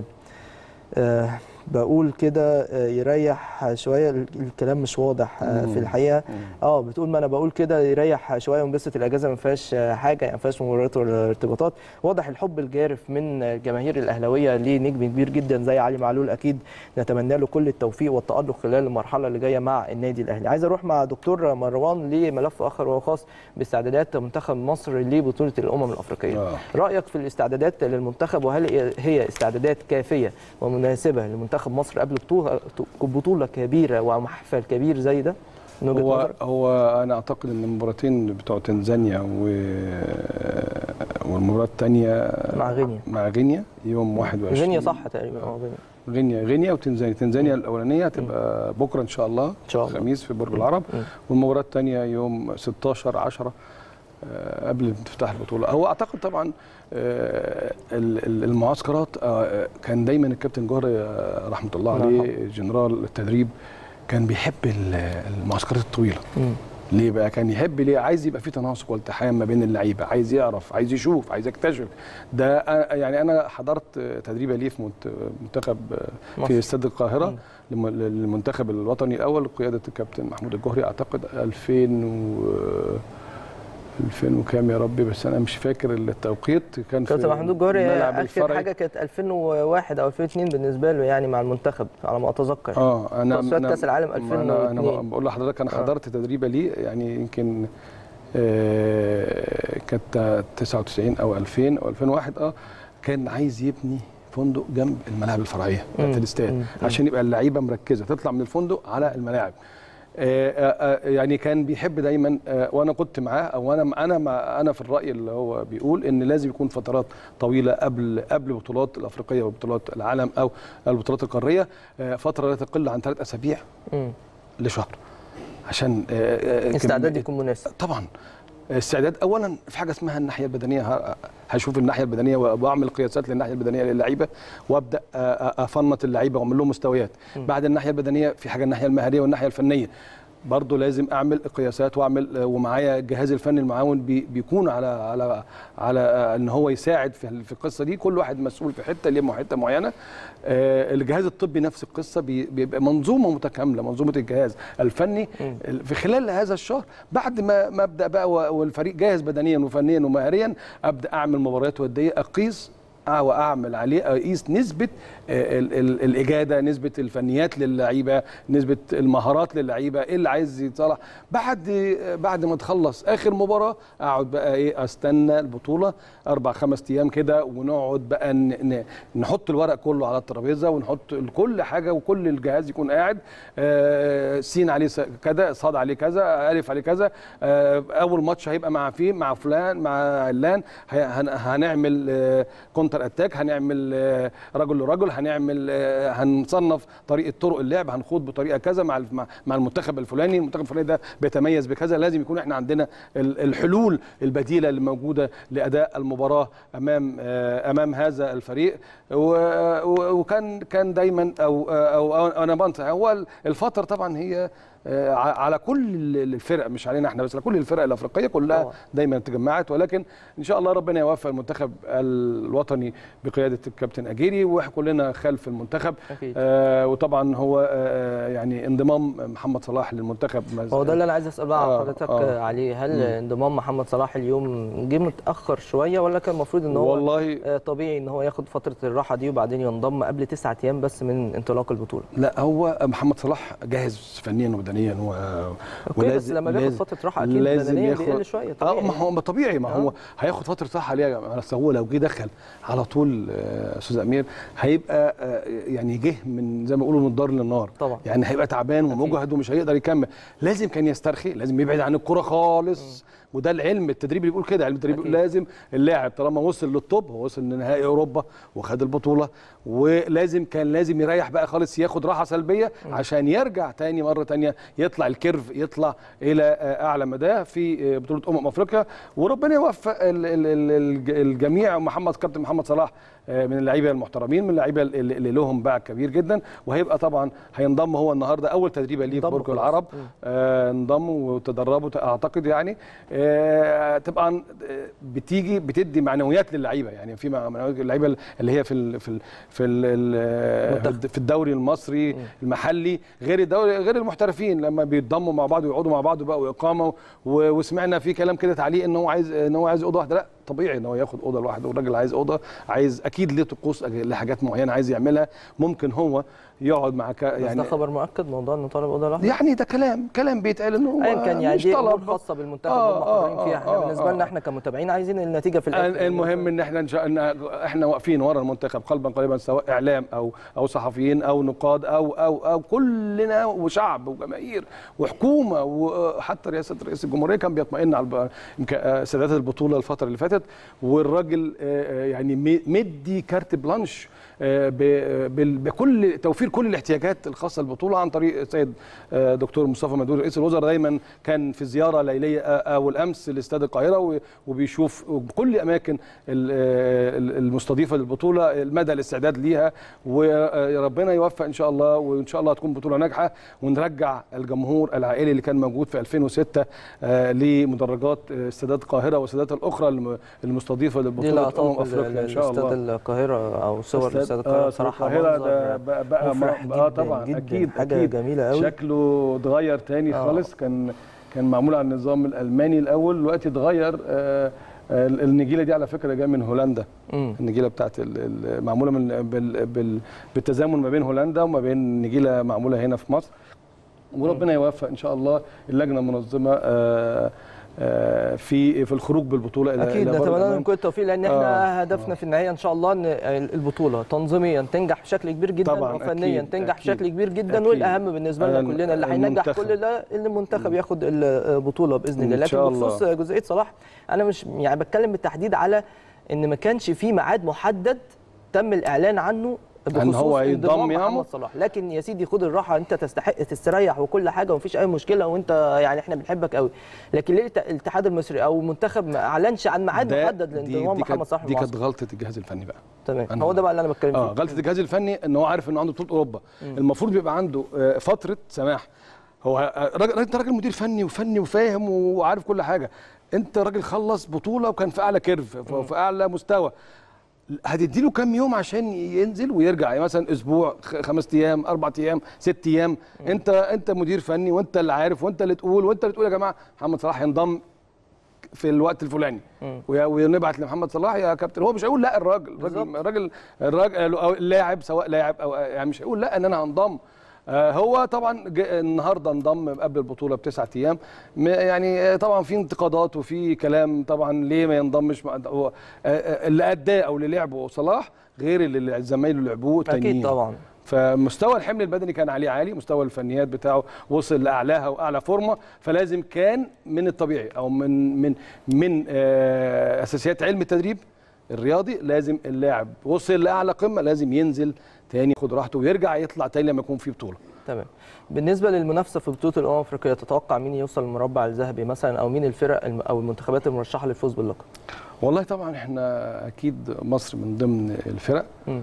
آه، بقول كده آه، يريح شويه الكلام مش واضح آه، في الحقيقه اه بتقول ما انا بقول كده يريح شويه وانبسط الاجازه ما فيهاش آه، حاجه يعني ما فيهاش مباريات ولا ارتباطات واضح الحب الجارف من الجماهير الاهلاويه لنجم كبير جدا زي علي معلول اكيد نتمنى له كل التوفيق والتالق خلال المرحله اللي جايه مع النادي الاهلي عايز اروح مع دكتور مروان لملف اخر وهو خاص باستعدادات منتخب مصر لبطوله الامم الافريقيه آه. رايك في الاستعدادات للمنتخب وهل هي استعدادات كافيه ومناسبه لمنتخب مصر قبل بطوله بطوله كبيره ومحفل كبير زي ده من وجهه هو نظرك هو انا اعتقد ان المباراتين بتوع تنزانيا و والمباراه الثانيه مع غينيا مع غينيا يوم 21 غينيا صح تقريبا اه غينيا غينيا غينيا وتنزانيا تنزانيا الاولانيه هتبقى بكره ان شاء الله ان شاء الله. الخميس في برج العرب مم. والمباراه الثانيه يوم 16 10 آه، قبل افتتاح البطوله هو اعتقد طبعا آه، ال- ال- المعسكرات آه، كان دايما الكابتن جوهري آه، رحمه الله الله عليه جنرال التدريب كان بيحب ال- المعسكرات الطويله مم. ليه بقى كان يحب ليه عايز يبقى في تناسق والتحام ما بين اللعيبه عايز يعرف عايز يشوف عايز يكتشف ده أنا- يعني انا حضرت تدريبه ليه في منت- منتخب مصر. في استاد القاهره مم. لم- للمنتخب الوطني الاول بقياده الكابتن محمود الجوهري اعتقد 2000 و 2000 وكام يا ربي بس انا مش فاكر التوقيت كان في كابتن محمود الجوهري الملعب اخر الفرعي. حاجه كانت 2001 او 2002 بالنسبه له يعني مع المنتخب على ما اتذكر اه انا تصفيات أنا- كاس العالم ما انا انا 2002 بقول لحضرتك انا آه. حضرت تدريبه ليه يعني يمكن آه، كانت 99 او 2000 او 2001 اه كان عايز يبني فندق جنب الملاعب الفرعيه بتاعت مم. الاستاد مم. عشان يبقى اللعيبه مركزه تطلع من الفندق على الملاعب آه، آه، آه، يعني كان بيحب دايما آه، وانا كنت معاه او انا انا مع انا في الراي اللي هو بيقول ان لازم يكون فترات طويله قبل قبل البطولات الافريقيه وبطولات العالم او البطولات القاريه آه، فتره لا تقل عن ثلاث اسابيع مم. لشهر عشان آه، آه، الاستعداد كم- يكون مناسب طبعا استعداد اولا في حاجه اسمها الناحيه البدنيه ه- هشوف الناحيه البدنيه واعمل قياسات للناحيه البدنيه للعيبه وابدا آه، آه، افنط اللعيبه واعمل لهم مستويات م. بعد الناحيه البدنيه في حاجه الناحيه المهاريه والناحيه الفنيه برضه لازم اعمل قياسات واعمل آه، ومعايا الجهاز الفني المعاون بي- بيكون على على على آه، ان هو يساعد في في القصه دي كل واحد مسؤول في حته ليه حته معينه آه، الجهاز الطبي نفس القصه بي- بيبقى منظومه متكامله منظومه الجهاز الفني مم. في خلال هذا الشهر بعد ما ما ابدا بقى و- والفريق جاهز بدنيا وفنيا ومهاريا ابدا اعمل مباريات وديه اقيس أع- واعمل عليه اقيس نسبه آه، ال- ال- الاجاده نسبه الفنيات للعيبه نسبه المهارات للعيبه ايه اللي عايز يتصلح بعد آه، بعد ما تخلص اخر مباراه اقعد بقى ايه استنى البطوله اربع خمس ايام كده ونقعد بقى ن- ن- نحط الورق كله على الترابيزه ونحط كل حاجه وكل الجهاز يكون قاعد آه، سين عليه س- كذا صاد عليه كذا الف عليه كذا آه، اول ماتش هيبقى مع فين مع فلان مع علان هي- هن- هنعمل آه، كونتر اتاك هنعمل آه، رجل لرجل هنعمل آه، هنصنف طريقه طرق اللعب هنخوض بطريقه كذا مع الف- مع- مع المنتخب الفلاني المنتخب الفلاني ده بيتميز بكذا لازم يكون احنا عندنا ال- الحلول البديله اللي موجوده لاداء المباراه امام آه، امام هذا الفريق و- و- وكان كان دايما او او, أو انا بنصح هو الفتره طبعا هي آه، ع- على كل الفرق مش علينا احنا بس على كل الفرق الافريقيه كلها طبعا. دايما تجمعت ولكن ان شاء الله ربنا يوفق المنتخب الوطني بقياده الكابتن اجيري وكلنا خلف المنتخب اكيد آه وطبعا هو آه يعني انضمام محمد صلاح للمنتخب مز- هو ده اللي انا عايز اسال بقى آه، حضرتك آه. عليه هل مم. انضمام محمد صلاح اليوم جه متاخر شويه ولا كان المفروض ان هو والله آه، طبيعي ان هو ياخد فتره الراحه دي وبعدين ينضم قبل تسعة ايام بس من انطلاق البطوله لا هو محمد صلاح جاهز فنيا وبدنيا و... اوكي بس لما بياخد فتره راحه اكيد بدنيا بيقل شويه اه طبيعي ما هو ما طبيعي ما هو آه. هياخد فتره راحه ليه يا جماعه أصل هو لو جه دخل على طول آه، استاذ امير هيبقى آه، يعني جه من زي ما بيقولوا من الدار للنار طبعا يعني هيبقى تعبان ومجهد ومش هيقدر يكمل لازم كان يسترخي لازم يبعد عن الكره خالص وده العلم التدريبي بيقول كده علم التدريب بيقول أكيد. لازم اللاعب طالما وصل للطب هو وصل لنهائي اوروبا وخد البطوله ولازم كان لازم يريح بقى خالص ياخد راحه سلبيه عشان يرجع تاني مره تانية يطلع الكيرف يطلع الى آه، اعلى مدى في آه، بطوله امم افريقيا وربنا يوفق ال- ال- ال- الج- الجميع محمد كابتن محمد صلاح آه، من اللعيبه المحترمين من اللعيبه اللي اللي لهم باع كبير جدا وهيبقى طبعا هينضم هو النهارده اول تدريبه ليه في انضم برج خلاص. العرب مم. آه، انضموا وتدربوا اعتقد يعني آه، طبعا آه، بتيجي بتدي معنويات للعيبه يعني في معنويات اللعيبه اللي هي في ال في ال في ال منتخب. في الدوري المصري مم. المحلي غير الدوري غير المحترفين لما بيتضموا مع بعض ويقعدوا مع بعض بقى واقامه و- وسمعنا في كلام كده تعليق ان هو عايز ان هو عايز اوضه واحده لا طبيعي ان هو ياخد اوضه لوحده والراجل عايز اوضه عايز اكيد ليه طقوس لحاجات معينه عايز يعملها ممكن هو يقعد مع ك... يعني يعني ده خبر مؤكد موضوع انه طالب اوضه لوحده يعني ده كلام كلام بيتقال انه هو ايا كان يعني مش دي امور طلب خاصه بالمنتخب آه، هم حاضرين آه، فيها احنا آه، بالنسبه لنا آه. احنا كمتابعين عايزين النتيجه في الاخر المهم ان احنا إن شاء ان احنا واقفين ورا المنتخب قلبا قريبا سواء اعلام او او صحفيين او نقاد او او او كلنا وشعب وجماهير وحكومه وحتى رئاسه رئيس الجمهوريه كان بيطمئن على الب- يمكن، آه، سدادات البطوله الفتره اللي فاتت والراجل آه، آه، يعني مي- مدي كارت بلانش آه، ب- بال- بكل توفير كل الاحتياجات الخاصه بالبطوله عن طريق السيد آه، دكتور مصطفى مدبولي رئيس الوزراء دايما كان في زياره ليليه آه، اول امس لاستاد القاهره و- وبيشوف كل اماكن ال- آه، ال- المستضيفه للبطوله مدى الاستعداد ليها وربنا يوفق ان شاء الله وان شاء الله تكون بطوله ناجحه ونرجع الجمهور العائلي اللي كان موجود في 2006 آه، لمدرجات آه، استادات القاهره واستادات الاخرى الم- المستضيفه دي للبطوله امم لقطات افريقيا ان شاء استاد الله القاهره او صور استاد- استاد آه، القاهره استاد بصراحه القاهره منظر ده بقى, بقى مفرح اه جداً طبعا جداً. اكيد حاجة أكيد. جميلة أوي. شكله اتغير تاني آه. خالص كان كان معمول على النظام الالماني الاول دلوقتي اتغير آه آه، النجيله دي على فكره جايه من هولندا مم. النجيله بتاعت ال- ال- معموله من بال بال بالتزامن ما بين هولندا وما بين نجيله معموله هنا في مصر وربنا يوفق ان شاء الله اللجنه المنظمه آه، آه، في في الخروج بالبطوله الى اكيد إلى بر نتمنى لهم الأمان. كل التوفيق لان احنا آه، هدفنا في النهايه ان شاء الله ان البطوله تنظيميا تنجح بشكل كبير جدا طبعاً، وفنيا أكيد، تنجح أكيد، بشكل كبير جدا أكيد. والاهم بالنسبه لنا أنا كلنا اللي هينجح المنتخب. كل ده ان المنتخب ياخد البطوله باذن الله إن لكن شاء الله. بخصوص جزئيه صلاح انا مش يعني بتكلم بالتحديد على ان ما كانش في ميعاد محدد تم الاعلان عنه بخصوص هو انضمام هينضم يا محمد عمر؟ صلاح لكن يا سيدي خد الراحه انت تستحق تستريح وكل حاجه ومفيش اي مشكله وانت يعني احنا بنحبك قوي لكن ليه الت- الاتحاد المصري او المنتخب ما اعلنش عن ميعاد ده- محدد دي- لانضمام دي محمد كانت- صلاح دي كانت المعسكر غلطه الجهاز الفني بقى تمام أنا- هو ده بقى اللي انا بتكلم اه فيه غلطه الجهاز الفني ان هو عارف انه عنده بطوله اوروبا المفروض بيبقى عنده آه، فتره سماح هو آه، راجل انت راجل مدير فني وفني وفاهم وعارف كل حاجه انت راجل خلص بطوله وكان في اعلى كيرف ف- في اعلى مستوى هتدي له كام يوم عشان ينزل ويرجع يعني مثلا اسبوع خ- خمس ايام اربع ايام ست ايام انت انت مدير فني وانت اللي عارف وانت اللي تقول وانت اللي تقول يا جماعه محمد صلاح ينضم في الوقت الفلاني ويا- ونبعت لمحمد صلاح يا كابتن هو مش هيقول لا الراجل الراجل بالظبط. الراجل الراجل أو اللاعب سواء لاعب او يعني مش هيقول لا ان انا هنضم آه، هو طبعا ج- النهارده انضم قبل البطوله بتسعة ايام م- يعني آه، طبعا في انتقادات وفي كلام طبعا ليه ما ينضمش مع- هو آه، آه، اللي اداه او اللي لعبه صلاح غير اللي زمايله لعبوه التانيين اكيد طبعا فمستوى الحمل البدني كان عليه عالي مستوى الفنيات بتاعه وصل لاعلاها واعلى فورمه فلازم كان من الطبيعي او من من من آه، اساسيات علم التدريب الرياضي لازم اللاعب وصل لاعلى قمه لازم ينزل تاني ياخد راحته ويرجع يطلع تاني لما يكون في بطوله تمام بالنسبه للمنافسه في بطوله الامم الافريقيه تتوقع مين يوصل للمربع الذهبي مثلا او مين الفرق الم- او المنتخبات المرشحه للفوز باللقب والله طبعا احنا اكيد مصر من ضمن الفرق مم.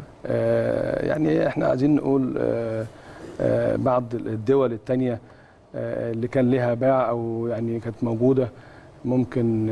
آه، يعني احنا عايزين نقول آه، آه، بعض الدول التانية آه، اللي كان لها باع او يعني كانت موجوده ممكن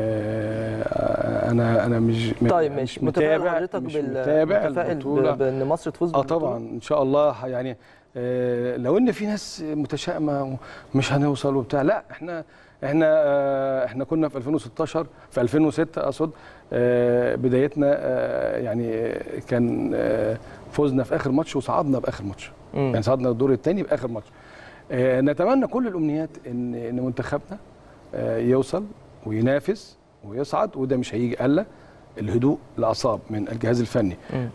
آه، انا انا مش طيب مش ماشي متفائل متابع حضرتك مش بال متابع متفائل ب- البطوله بان مصر تفوز اه بالبطولة؟ طبعا ان شاء الله يعني آه، لو ان في ناس متشائمه ومش هنوصل وبتاع لا احنا احنا آه، احنا كنا في 2016 في 2006 اقصد آه، بدايتنا آه، يعني كان آه، فوزنا في اخر ماتش وصعدنا باخر ماتش مم. يعني صعدنا الدور الثاني باخر ماتش آه، نتمنى كل الامنيات ان ان منتخبنا آه، يوصل وينافس ويصعد وده مش هيجي الا الهدوء الاعصاب من الجهاز الفني مم.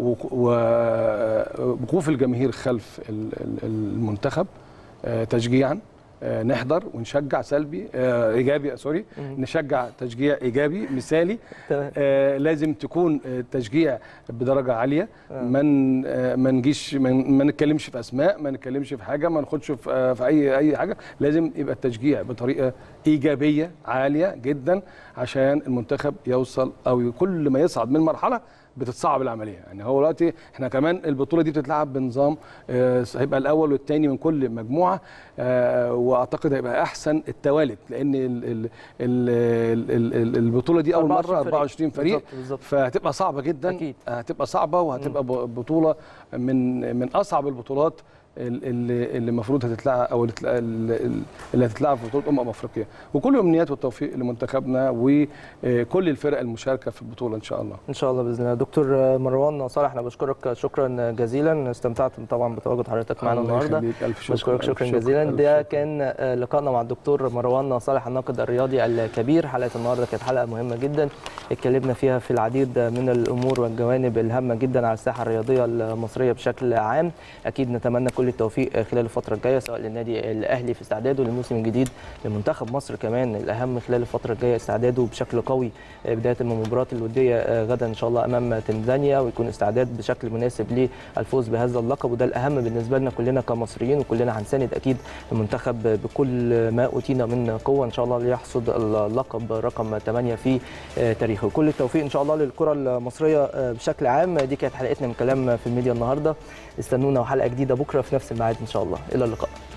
ووقوف الجماهير خلف ال- ال- المنتخب آه، تشجيعا آه، نحضر ونشجع سلبي آه، ايجابي سوري مم. نشجع تشجيع ايجابي مثالي تمام آه، لازم تكون آه، تشجيع بدرجه عاليه آه. ما ن- آه، ما نجيش ما ن- ما نتكلمش في اسماء ما نتكلمش في حاجه ما ناخدش في آه، في اي اي حاجه لازم يبقى التشجيع بطريقه ايجابيه عاليه جدا عشان المنتخب يوصل او كل ما يصعد من مرحله بتتصعب العمليه يعني هو دلوقتي احنا كمان البطوله دي بتتلعب بنظام آه، هيبقى الاول والثاني من كل مجموعه آه، واعتقد هيبقى احسن التوالد لان ال- ال- ال- ال- ال- البطوله دي اول 24 مره فريق. 24 فريق بالظبط، بالظبط. فهتبقى صعبه جدا أكيد. هتبقى صعبه وهتبقى ب- بطوله من من اصعب البطولات اللي اللي المفروض هتتلعب او اللي هتتلع- اللي اللي هتتلعب في بطوله امم افريقيا وكل امنيات والتوفيق لمنتخبنا وكل الفرق المشاركه في البطوله ان شاء الله ان شاء الله باذن الله دكتور مروان صالح انا بشكرك شكرا جزيلا استمتعت طبعا بتواجد حضرتك معنا الله النهارده يخليك، ألف شكر بشكرك ألف شكرا شكر، جزيلا ألف ده شكر. كان آه، لقائنا مع الدكتور مروان صالح الناقد الرياضي الكبير حلقه النهارده كانت حلقه مهمه جدا اتكلمنا فيها في العديد من الامور والجوانب الهامه جدا على الساحه الرياضيه المصريه بشكل عام اكيد نتمنى كل التوفيق خلال الفتره الجايه سواء للنادي الاهلي في استعداده للموسم الجديد لمنتخب مصر كمان الاهم خلال الفتره الجايه استعداده بشكل قوي آه، بدايه من المباراه الوديه آه، غدا ان شاء الله امام تنزانيا ويكون استعداد بشكل مناسب للفوز بهذا اللقب وده الاهم بالنسبه لنا كلنا كمصريين وكلنا هنساند اكيد المنتخب بكل ما اوتينا من قوه ان شاء الله ليحصد اللقب رقم 8 في آه، تاريخه كل التوفيق ان شاء الله للكره المصريه آه، بشكل عام دي كانت حلقتنا من كلام في الميديا النهارده استنونا وحلقه جديده بكره في نفس الميعاد ان شاء الله الى اللقاء